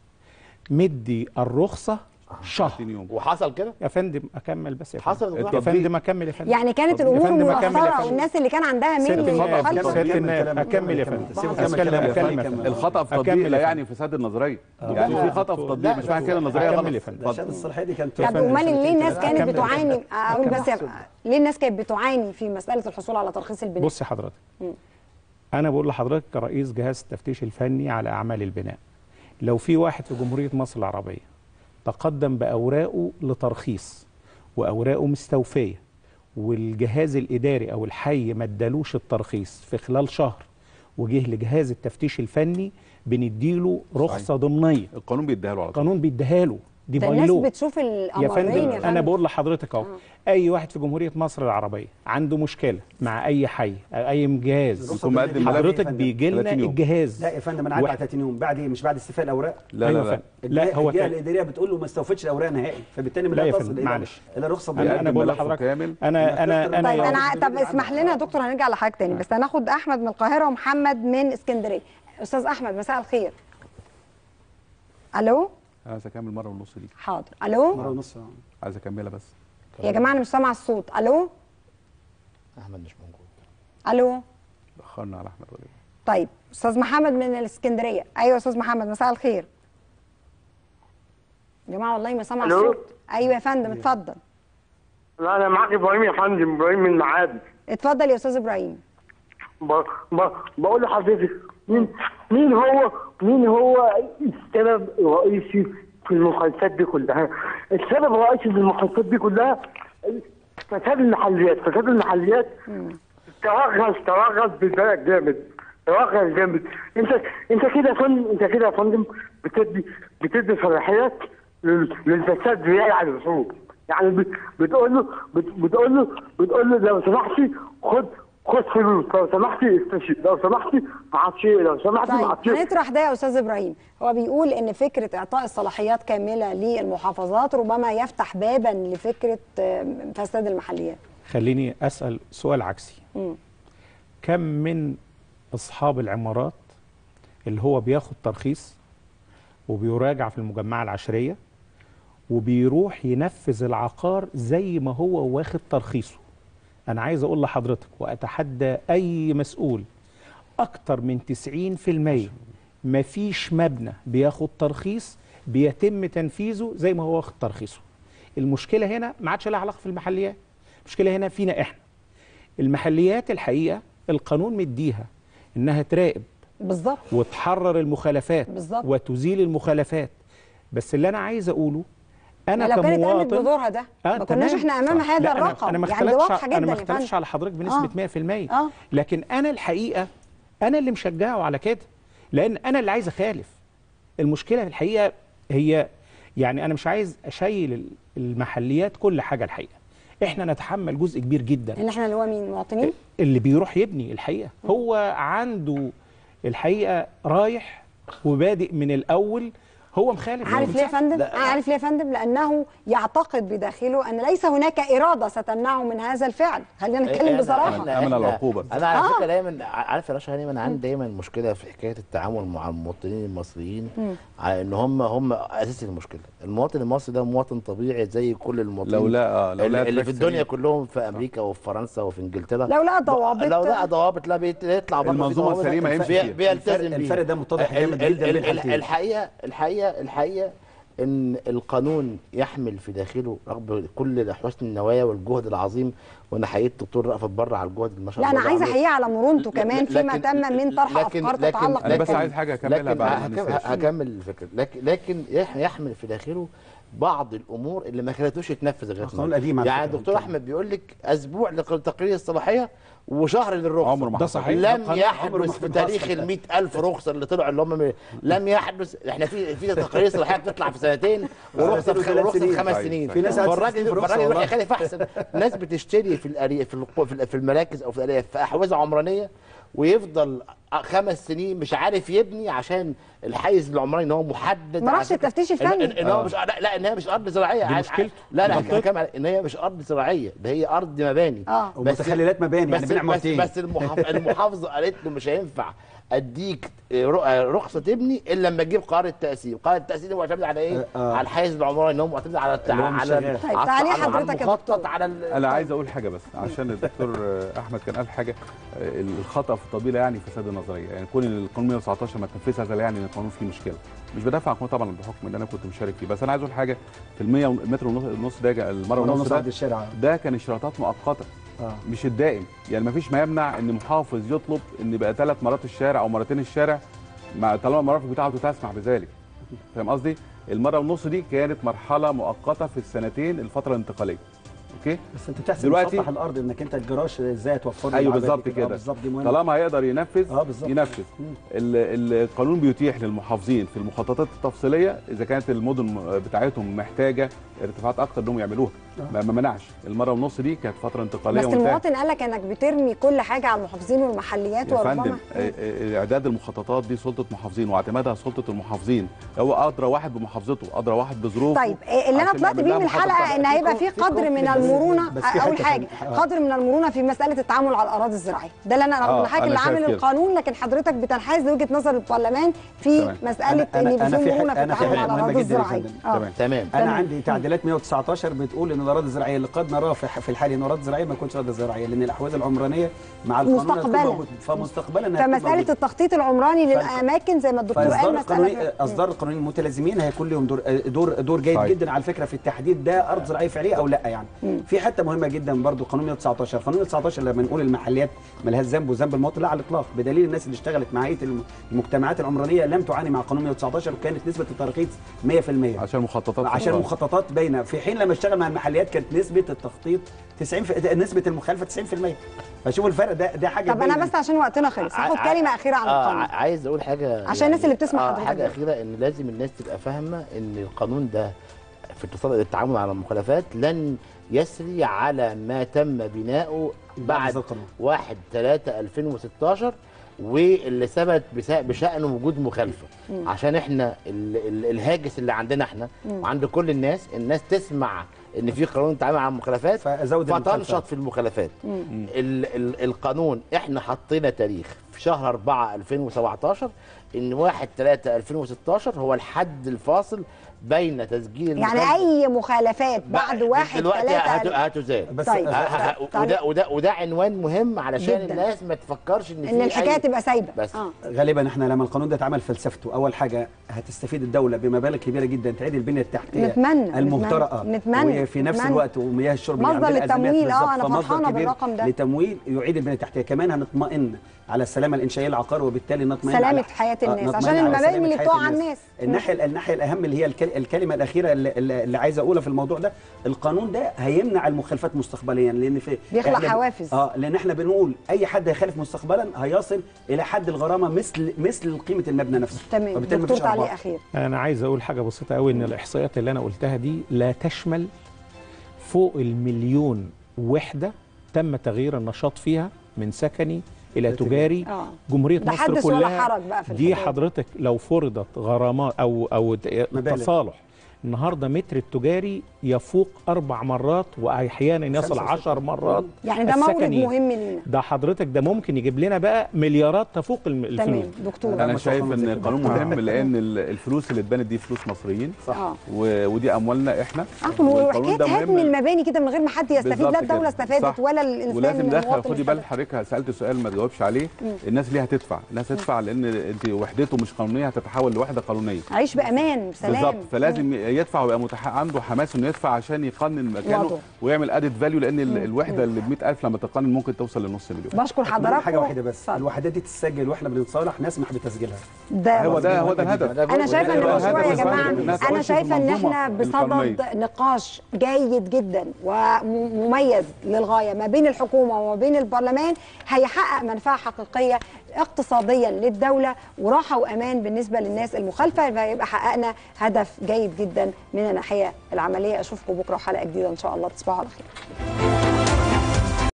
Speaker 3: مدي الرخصه شهر
Speaker 2: 30 يوم
Speaker 4: وحصل كده
Speaker 3: يا فندم اكمل بس يا فندم
Speaker 4: حصل
Speaker 3: يا فندم اكمل يا فندم
Speaker 1: يعني كانت
Speaker 3: طب يا
Speaker 1: الامور
Speaker 3: فندم أكمل يا
Speaker 1: موفره
Speaker 3: فندم.
Speaker 1: والناس اللي كان عندها ميل
Speaker 3: سيادة النائب
Speaker 1: للمخالفه
Speaker 3: سيادة
Speaker 5: كمل
Speaker 3: النائب
Speaker 5: كلامك،
Speaker 3: اكمل يا
Speaker 5: كمل
Speaker 3: فندم
Speaker 5: كلامك.
Speaker 3: أتكلم-
Speaker 5: كمل
Speaker 3: أتكلم
Speaker 5: كلامك.
Speaker 3: يا
Speaker 5: كمل.
Speaker 3: فندم.
Speaker 2: الخطا في
Speaker 3: أكمل
Speaker 2: تطبيق
Speaker 3: يا
Speaker 2: لا
Speaker 3: فندم.
Speaker 2: يعني فساد النظريه
Speaker 3: آه.
Speaker 2: يعني
Speaker 3: لا،
Speaker 2: في خطا في
Speaker 3: دكتور.
Speaker 2: التطبيق
Speaker 4: لا،
Speaker 2: مش معنى كده
Speaker 4: دكتور.
Speaker 2: النظريه
Speaker 3: أكمل
Speaker 2: غلط
Speaker 3: يا فندم.
Speaker 5: ده
Speaker 2: اتفضل.
Speaker 5: عشان الصلاحيه دي كانت
Speaker 1: طب امال ليه الناس كانت
Speaker 3: أكمل.
Speaker 1: بتعاني اقول بس يا-
Speaker 4: أكمل.
Speaker 1: ليه الناس كانت بتعاني في مساله الحصول على ترخيص البناء
Speaker 3: بص حضرتك انا بقول لحضرتك كرئيس جهاز التفتيش الفني على اعمال البناء لو في واحد في جمهوريه مصر العربيه تقدم باوراقه لترخيص واوراقه مستوفيه والجهاز الاداري او الحي ما ادالوش الترخيص في خلال شهر وجه لجهاز التفتيش الفني بنديله رخصه ضمنيه
Speaker 2: القانون بيديها له على طول
Speaker 3: القانون بيديها له دي
Speaker 1: ده الناس
Speaker 3: بايلو
Speaker 1: بتشوف
Speaker 3: يا
Speaker 1: الامرين
Speaker 3: فندم
Speaker 1: يا
Speaker 3: انا
Speaker 1: فندم
Speaker 3: بقول لحضرتك اهو اي واحد في جمهوريه مصر العربيه عنده مشكله مع اي حي أو اي جهاز
Speaker 2: يكون مقدم ملف
Speaker 3: حضرتك
Speaker 5: يا فندم.
Speaker 3: بيجي لنا
Speaker 2: 30 يوم.
Speaker 3: الجهاز
Speaker 5: لا يا فندم انا عدى على
Speaker 3: واحد.
Speaker 5: 30 يوم بعد ايه مش بعد استيفاء الاوراق
Speaker 2: لا
Speaker 3: أيوة
Speaker 2: لا
Speaker 3: فندم.
Speaker 2: لا
Speaker 3: لا هو
Speaker 5: الجهه
Speaker 3: كان
Speaker 5: الاداريه بتقول له ما استوفتش الاوراق نهائي فبالتالي
Speaker 3: لا يا
Speaker 5: لا تصل
Speaker 3: فندم،
Speaker 5: الى
Speaker 3: معلش.
Speaker 5: الى رخصه
Speaker 3: انا
Speaker 2: بيقدم
Speaker 3: انا بقول
Speaker 2: ملفه
Speaker 3: لحضرتك
Speaker 2: كامل.
Speaker 3: انا انا انا
Speaker 1: طيب
Speaker 3: يا-
Speaker 1: انا ع- طب اسمح لنا يا دكتور هنرجع لحضرتك تاني بس هناخد احمد من القاهره ومحمد من اسكندريه استاذ احمد مساء الخير الو
Speaker 2: انا عايز اكمل مره ونص دي
Speaker 1: حاضر الو
Speaker 5: مره ونص
Speaker 2: عايز اكملها بس
Speaker 1: يا جماعه انا مش سامعه الصوت الو
Speaker 4: احمد مش موجود
Speaker 1: الو
Speaker 2: اخرنا على احمد وليد
Speaker 1: طيب استاذ محمد من الاسكندريه ايوه استاذ محمد مساء الخير يا جماعه والله ما سامعه
Speaker 6: ألو؟
Speaker 1: الصوت ايوه يا فندم اتفضل
Speaker 6: لا انا معاك ابراهيم يا فندم ابراهيم من معادي
Speaker 1: اتفضل يا استاذ ابراهيم
Speaker 6: ب... ب... بقول لحضرتك مين مين هو مين هو السبب الرئيسي في المخالفات دي كلها؟ السبب الرئيسي في المخالفات دي كلها فساد المحليات، فساد المحليات
Speaker 7: توغل توغل بالبلد جامد توغل جامد انت انت كده يا فندم انت كده يا فندم بتدي بتدي صلاحيات لل- للفساد ريال على الرسوم يعني بت- بتقول له بت- بتقول له بتقول له لو سمحتي خد خد فلوس لو سمحتي استشهد لو سمحتي ما اعرفش ايه لو سمحتي ما
Speaker 1: طيب
Speaker 7: اعرفش ايه
Speaker 1: هنطرح ده يا استاذ ابراهيم هو بيقول ان فكره اعطاء الصلاحيات كامله للمحافظات ربما يفتح بابا لفكره آه، فساد المحليات
Speaker 3: خليني اسال سؤال عكسي كم من اصحاب العمارات اللي هو بياخد ترخيص وبيراجع في المجمعه العشريه وبيروح ينفذ العقار زي ما هو واخد ترخيصه انا عايز اقول لحضرتك واتحدى اي مسؤول اكتر من 90% مفيش مبنى بياخد ترخيص بيتم تنفيذه زي ما هو واخد ترخيصه المشكله هنا ما عادش لها علاقه في المحليات المشكله هنا فينا احنا المحليات الحقيقه القانون مديها انها تراقب
Speaker 1: بالظبط
Speaker 3: وتحرر المخالفات
Speaker 1: بالظبط.
Speaker 3: وتزيل المخالفات بس اللي انا عايز اقوله انا
Speaker 1: لو كانت قامت
Speaker 3: كمواطن
Speaker 1: بدورها ده
Speaker 3: آه
Speaker 1: ما كناش
Speaker 3: تمام.
Speaker 1: احنا امام
Speaker 3: صح.
Speaker 1: هذا
Speaker 3: لا، أنا-
Speaker 1: الرقم
Speaker 3: انا ما
Speaker 1: يعني دي
Speaker 3: اختلفش
Speaker 1: واضحه جدا
Speaker 3: انا ما
Speaker 1: يا
Speaker 3: اختلفش
Speaker 1: فندم.
Speaker 3: على حضرتك بنسبه
Speaker 1: آه.
Speaker 3: 100%
Speaker 1: آه.
Speaker 3: لكن انا الحقيقه انا اللي مشجعه على كده لان انا اللي عايز اخالف المشكله في الحقيقه هي يعني انا مش عايز اشيل ال- المحليات كل حاجه الحقيقه احنا نتحمل جزء كبير جدا
Speaker 1: ان احنا اللي هو مين المواطنين
Speaker 3: اللي بيروح يبني الحقيقه هو عنده الحقيقه رايح وبادئ من الاول هو مخالف
Speaker 1: عارف ليه يا فندم؟ عارف ليه يا فندم؟ لأنه يعتقد بداخله أن ليس هناك إرادة ستمنعه من هذا الفعل، خلينا نتكلم
Speaker 4: أنا-
Speaker 1: بصراحة.
Speaker 4: أنا-
Speaker 2: أمن
Speaker 4: أنا-
Speaker 2: العقوبة.
Speaker 4: انا على
Speaker 1: آه.
Speaker 4: فكره دايما عارف يا رشا هاني انا عندي دايما مشكله في حكايه التعامل مع المواطنين المصريين على ان هم هم اساس المشكله المواطن المصري ده مواطن طبيعي زي كل المواطنين
Speaker 2: لو لا آه، لو لا
Speaker 4: اللي, اللي في
Speaker 2: تراك
Speaker 4: الدنيا
Speaker 2: سليم.
Speaker 4: كلهم في امريكا وفي فرنسا وفي انجلترا
Speaker 1: لو لقى ضوابط-
Speaker 4: لو لقى ضوابط لا بيت- يطلع بره في
Speaker 2: المنظومة
Speaker 4: ضوابط
Speaker 2: السليمة
Speaker 4: بي-
Speaker 2: يمشي فيها.
Speaker 4: بيلتزم
Speaker 5: الفرق-
Speaker 4: بيها.
Speaker 5: الفرق ده متضح
Speaker 4: ال-
Speaker 5: جامد
Speaker 4: ال-
Speaker 5: جدا بين
Speaker 4: ال-
Speaker 5: الحالتين.
Speaker 4: الحقيقه الحقيقه الحقيقه ان القانون يحمل في داخله رغم كل حسن النوايا والجهد العظيم وانا حقيقه الدكتور رأفت بره على الجهد ما شاء
Speaker 1: لا
Speaker 4: الله
Speaker 1: أنا عايزة
Speaker 4: عامله.
Speaker 1: أحييه على مرونته
Speaker 4: لا-
Speaker 1: كمان فيما
Speaker 4: لكن-
Speaker 1: تم من طرح
Speaker 4: لكن-
Speaker 1: أفكار
Speaker 4: لكن-
Speaker 1: تتعلق
Speaker 2: أنا بس
Speaker 1: بالقانون.
Speaker 2: عايز حاجة أكملها
Speaker 4: لكن
Speaker 2: بعد ما
Speaker 4: هكمل,
Speaker 2: ننساش.
Speaker 4: هكمل الفكره لكن لكن يح- يحمل في داخله بعض الامور اللي ما خلتوش يتنفذ غير
Speaker 5: القانون القديم على
Speaker 4: يعني
Speaker 5: فكرة.
Speaker 4: الدكتور احمد بيقول لك اسبوع لتقرير الصلاحيه وشهر للرخصه
Speaker 2: عمره ما
Speaker 3: ده
Speaker 2: حصل.
Speaker 3: صحيح.
Speaker 4: لم
Speaker 5: عمره
Speaker 4: يحدث
Speaker 5: ما
Speaker 4: في
Speaker 5: حصل.
Speaker 4: تاريخ ال 100000 رخصه اللي طلعوا اللي هم من- لم يحدث احنا في في تقارير صلاحيه بتطلع في سنتين ورخصه في
Speaker 5: سنتين وثلاث
Speaker 4: ورخصه في
Speaker 5: سنين.
Speaker 4: خمس
Speaker 2: طيب،
Speaker 4: سنين
Speaker 2: طيب.
Speaker 5: في ناس قاعدة
Speaker 4: فالراجل
Speaker 5: تستلف رخصة
Speaker 4: الراجل يروح
Speaker 5: والله.
Speaker 4: يخالف احسن ناس بتشتري في الأري في الق- في ال- في المراكز او في الأرياف في احوزه عمرانيه ويفضل خمس سنين مش عارف يبني عشان الحيز العمراني ان هو محدد
Speaker 1: ما
Speaker 4: على
Speaker 1: راحش
Speaker 4: فكرة.
Speaker 1: التفتيش
Speaker 4: إن-
Speaker 1: الفني.
Speaker 4: إن- ان هو مش لا, لا ان هي مش ارض زراعيه
Speaker 3: دي
Speaker 4: عايز-
Speaker 3: مشكلته.
Speaker 4: لا لا
Speaker 3: منطقي.
Speaker 4: هتكلم على ان هي مش ارض زراعيه ده هي ارض مباني
Speaker 1: آه.
Speaker 5: ومتخللات مباني، يعني
Speaker 4: بس
Speaker 5: بين
Speaker 4: بس,
Speaker 5: عمارتين.
Speaker 4: بس المحافظ المحافظه قالت له مش هينفع اديك ر- رخصه تبني الا لما تجيب قرار التقسيم قرار التقسيم هو معتمد على ايه
Speaker 5: آه.
Speaker 4: على الحيز العمراني ان هو معتمد على التع...
Speaker 5: اللي هو مش
Speaker 4: على
Speaker 5: شغال.
Speaker 1: طيب،
Speaker 4: على-
Speaker 1: تعالي
Speaker 4: على- على
Speaker 1: حضرتك يا
Speaker 4: المخطط
Speaker 1: دكتور.
Speaker 4: على ال-
Speaker 2: انا عايز اقول حاجه بس عشان الدكتور آه، احمد كان قال حاجه آه، الخطا في الطبيعه يعني فساد النظريه يعني كون إن القانون 119 ما تنفذش هذا لا يعني ان القانون فيه مشكله مش بدافع عن القانون طبعا بحكم ان انا كنت مشارك فيه بس انا عايز اقول حاجه في ال 100 متر ونص النص ده المره
Speaker 5: ونص
Speaker 2: ونص
Speaker 5: عرض
Speaker 2: ده
Speaker 5: الشارع
Speaker 2: ده كان اشتراطات مؤقته
Speaker 5: اه
Speaker 2: مش الدائم يعني ما فيش ما يمنع ان محافظ يطلب ان يبقى ثلاث مرات الشارع او مرتين الشارع مع طالما المرافق بتاعته تسمح بذلك فاهم قصدي المره ونص دي كانت مرحله مؤقته في السنتين الفتره الانتقاليه اوكي
Speaker 5: بس انت بتحسب
Speaker 2: دلوقتي-
Speaker 5: مسطح الارض انك انت الجراج ازاي توفر له
Speaker 2: ايوه
Speaker 5: العربيات
Speaker 2: بالظبط
Speaker 5: دي
Speaker 2: كده
Speaker 5: آه، بالظبط دي مهمه
Speaker 2: طالما هيقدر ينفذ
Speaker 5: اه بالظبط.
Speaker 2: ينفذ
Speaker 5: مم.
Speaker 2: ال- القانون بيتيح للمحافظين في المخططات التفصيليه اذا كانت المدن بتاعتهم محتاجه ارتفاعات اكتر انهم يعملوها ما ما منعش المره ونص دي كانت فتره انتقاليه
Speaker 1: بس
Speaker 2: وانتهت.
Speaker 1: المواطن قال لك انك بترمي كل حاجه على المحافظين والمحليات
Speaker 2: يا
Speaker 1: وربما
Speaker 2: فندم آه، آه، اعداد المخططات دي سلطه محافظين واعتمادها سلطه المحافظين هو ادرى واحد بمحافظته ادرى واحد بظروفه
Speaker 1: طيب إيه اللي انا
Speaker 2: عشان
Speaker 1: طلعت
Speaker 2: يعمل
Speaker 1: بيه
Speaker 2: لها
Speaker 1: من
Speaker 2: مخطط
Speaker 1: الحلقه
Speaker 2: صح.
Speaker 1: ان هيبقى في
Speaker 5: في
Speaker 1: قدر من
Speaker 5: كونفليكت بس-
Speaker 1: المرونه
Speaker 5: بس في
Speaker 1: اول
Speaker 5: حتة
Speaker 1: حاجه
Speaker 5: في- آه.
Speaker 1: قدر من المرونه في مساله التعامل على الاراضي الزراعيه ده اللي انا رغم
Speaker 2: آه،
Speaker 1: ان حضرتك
Speaker 2: أنا
Speaker 1: اللي
Speaker 2: شايف
Speaker 1: عامل
Speaker 2: كده.
Speaker 1: القانون لكن حضرتك بتنحاز لوجهه نظر البرلمان في
Speaker 2: تمام.
Speaker 1: مساله
Speaker 5: أنا-
Speaker 1: ان
Speaker 5: أنا-
Speaker 1: يبقى
Speaker 5: أنا
Speaker 1: في
Speaker 5: في
Speaker 1: مرونه
Speaker 5: حتة-
Speaker 1: في
Speaker 5: أنا في
Speaker 1: التعامل
Speaker 5: حتة
Speaker 1: على
Speaker 5: مهمة
Speaker 1: الاراضي
Speaker 5: جدا يا
Speaker 1: الزراعيه
Speaker 5: فندم.
Speaker 1: آه.
Speaker 2: تمام.
Speaker 4: تمام
Speaker 5: انا
Speaker 1: تمام.
Speaker 5: عندي تعديلات 119 بتقول ان الاراضي الزراعيه اللي قد نراه في في الحال ان اراضي زراعيه ما تكونش اراضي زراعيه لان الاحواز العمرانيه مع القانون هتكون
Speaker 1: مستقبلاً.
Speaker 5: موجودة. فمستقبلا إنها تكون
Speaker 1: فمساله
Speaker 5: موجودة.
Speaker 1: التخطيط العمراني
Speaker 5: فال-
Speaker 1: للاماكن زي ما الدكتور
Speaker 5: فاصدار
Speaker 1: قال
Speaker 5: القانون
Speaker 1: مساله
Speaker 5: اصدار القانونيين المتلازمين هيكون لهم دور دور دور جيد
Speaker 2: صحيح.
Speaker 5: جدا على فكره في التحديد ده ارض زراعيه فعليه او لا يعني في حته مهمه جدا برضو قانون 119 قانون 119 لما نقول المحليات ملهاش ذنب وذنب المواطن لا على الاطلاق بدليل الناس اللي اشتغلت مع هيئه الم- المجتمعات العمرانيه لم تعاني مع قانون 119 وكانت نسبه الترخيص 100%
Speaker 2: عشان مخططات
Speaker 5: عشان
Speaker 2: القضاء.
Speaker 5: المخططات باينه في حين لما اشتغل مع المحليات كانت نسبه التخطيط 90 في... نسبه المخالفه 90% فشوفوا الفرق ده ده حاجه
Speaker 1: طب انا
Speaker 5: باينة.
Speaker 1: بس عشان وقتنا خلص هاخد
Speaker 4: ع-
Speaker 1: كلمه اخيره عن
Speaker 4: آه
Speaker 1: القانون
Speaker 4: ع- عايز اقول حاجه
Speaker 1: عشان الناس اللي بتسمع
Speaker 4: آه
Speaker 1: حضرتك
Speaker 4: حاجه
Speaker 1: دلوقتي.
Speaker 4: اخيره ان لازم الناس تبقى فاهمه ان القانون ده في اتصال التعامل على المخالفات لن يسري على ما تم بناؤه
Speaker 5: بعد
Speaker 4: بعد
Speaker 5: هذا القانون.
Speaker 4: 1 3 2016 واللي ثبت بس- بشأن وجود مخالفه عشان احنا ال ال الهاجس اللي عندنا احنا وعند كل الناس الناس تسمع ان في قانون تعامل على المخالفات
Speaker 5: فزود المخالفات.
Speaker 4: فتنشط في المخالفات ال ال القانون احنا حطينا تاريخ في شهر 4 2017 ان 1 3 2016 هو الحد الفاصل بين تسجيل
Speaker 1: يعني
Speaker 4: المخالفة-
Speaker 1: اي مخالفات بعد واحد
Speaker 4: دلوقتي هت-
Speaker 1: ثلاثة
Speaker 4: هتزال
Speaker 5: بس
Speaker 1: طيب.
Speaker 4: ه- ه-
Speaker 1: طيب.
Speaker 4: وده وده وده عنوان مهم علشان
Speaker 1: جداً.
Speaker 4: الناس ما تفكرش ان في
Speaker 1: ان الحكايه
Speaker 4: أي-
Speaker 1: تبقى سايبه
Speaker 4: بس
Speaker 1: آه.
Speaker 5: غالبا احنا لما القانون ده اتعمل فلسفته اول حاجه هتستفيد الدوله بمبالغ كبيره جدا تعيد البنيه التحتيه
Speaker 1: نتمنى،
Speaker 5: المهترئه
Speaker 1: نتمنى،
Speaker 5: وفي نفس
Speaker 1: نتمنى.
Speaker 5: الوقت ومياه الشرب
Speaker 1: مصدر
Speaker 5: اللي عندنا أزمات
Speaker 1: للتمويل، آه،
Speaker 5: بالظبط،
Speaker 1: أنا
Speaker 5: فمصدر
Speaker 1: فرحانة
Speaker 5: كبير
Speaker 1: بالرقم ده.
Speaker 5: لتمويل يعيد البنيه التحتيه كمان هنطمئن على السلامه الانشائيه للعقار وبالتالي نطمئن
Speaker 1: سلامة
Speaker 5: على-
Speaker 1: حياة
Speaker 5: آه،
Speaker 1: الناس،
Speaker 5: نطمئن
Speaker 1: عشان
Speaker 5: على
Speaker 1: المباني
Speaker 5: سلامة
Speaker 1: اللي
Speaker 5: حياة
Speaker 1: بتقع على الناس.
Speaker 5: الناحيه الناحيه الاهم اللي هي الكل- الكلمه الاخيره اللي, اللي اللي عايز اقولها في الموضوع ده القانون ده هيمنع المخالفات مستقبليا لان في
Speaker 1: بيخلق
Speaker 5: إحنا-
Speaker 1: حوافز.
Speaker 5: اه لان احنا بنقول اي حد هيخالف مستقبلا هيصل الى حد الغرامه مثل مثل قيمه المبنى نفسه
Speaker 1: تمام
Speaker 5: وبالتالي
Speaker 1: دكتور
Speaker 5: مفيش
Speaker 1: تعليق
Speaker 5: أرباح.
Speaker 1: اخير
Speaker 3: انا عايز اقول حاجه بسيطه قوي ان الاحصائيات اللي انا قلتها دي لا تشمل فوق المليون وحده تم تغيير النشاط فيها من سكني الى تجاري
Speaker 1: آه.
Speaker 3: جمهوريه
Speaker 1: ده
Speaker 3: مصر
Speaker 1: حدث ولا
Speaker 3: كلها
Speaker 1: حرج بقى في
Speaker 3: دي
Speaker 1: الحكاية.
Speaker 3: حضرتك لو فرضت غرامات او او
Speaker 5: مبالغ.
Speaker 3: تصالح النهارده متر التجاري يفوق اربع مرات واحيانا يصل
Speaker 5: خمسة
Speaker 3: عشر مرات
Speaker 1: يعني ده مورد
Speaker 3: السكني.
Speaker 1: مهم لينا
Speaker 3: ده حضرتك ده ممكن يجيب لنا بقى مليارات تفوق الم- الفلوس
Speaker 1: تمام دكتور
Speaker 2: انا
Speaker 5: مشروع
Speaker 2: شايف
Speaker 5: قانون
Speaker 2: ان
Speaker 5: زي
Speaker 2: القانون
Speaker 5: كده.
Speaker 2: مهم لان ال- الفلوس اللي اتبنت دي فلوس مصريين
Speaker 5: صح.
Speaker 1: اه
Speaker 2: و- ودي اموالنا احنا
Speaker 1: اه
Speaker 2: والقانون
Speaker 1: وحكايه
Speaker 2: ده
Speaker 1: هدم
Speaker 2: مهم.
Speaker 1: المباني كده من غير ما حد يستفيد
Speaker 2: بالظبط
Speaker 1: لا
Speaker 2: كده.
Speaker 1: الدوله استفادت
Speaker 2: صح.
Speaker 1: ولا الانسان
Speaker 2: ولازم ندخل
Speaker 1: المواطن
Speaker 2: خدي بال
Speaker 1: استفاد.
Speaker 2: حضرتك سالت سؤال ما تجاوبش عليه الناس ليه هتدفع الناس هتدفع لان انت وحدته مش قانونيه هتتحول لوحده قانونيه
Speaker 1: عيش بامان بسلام
Speaker 2: بالظبط فلازم يدفع ويبقى متح... عنده حماس انه يدفع عشان يقنن مكانه
Speaker 1: وضعه.
Speaker 2: ويعمل ادد فاليو لان ال- الوحده اللي ب 100000 لما تقنن ممكن توصل لنص مليون
Speaker 1: بشكر
Speaker 5: أتمنى
Speaker 1: حضراتكم
Speaker 5: حاجه واحده بس
Speaker 1: اتفضل.
Speaker 5: الوحدات دي تتسجل واحنا بنتصالح نسمح بتسجيلها
Speaker 1: ده
Speaker 2: هو ده هو ده الهدف
Speaker 1: انا شايفه ان
Speaker 2: وده
Speaker 1: المشروع يا
Speaker 2: الهدف
Speaker 1: جماعه
Speaker 2: الوحيد. الناس
Speaker 1: انا
Speaker 2: تخش في
Speaker 1: شايفه ان
Speaker 2: المنظومة
Speaker 1: احنا بصدد
Speaker 2: القانونية.
Speaker 1: نقاش جيد جدا ومميز للغايه ما بين الحكومه وما بين البرلمان هيحقق منفعه حقيقيه اقتصاديا للدوله وراحه وامان بالنسبه للناس المخالفه فيبقى حققنا هدف جيد جدا من الناحيه العمليه اشوفكم بكره وحلقه جديده ان شاء الله تصبحوا على خير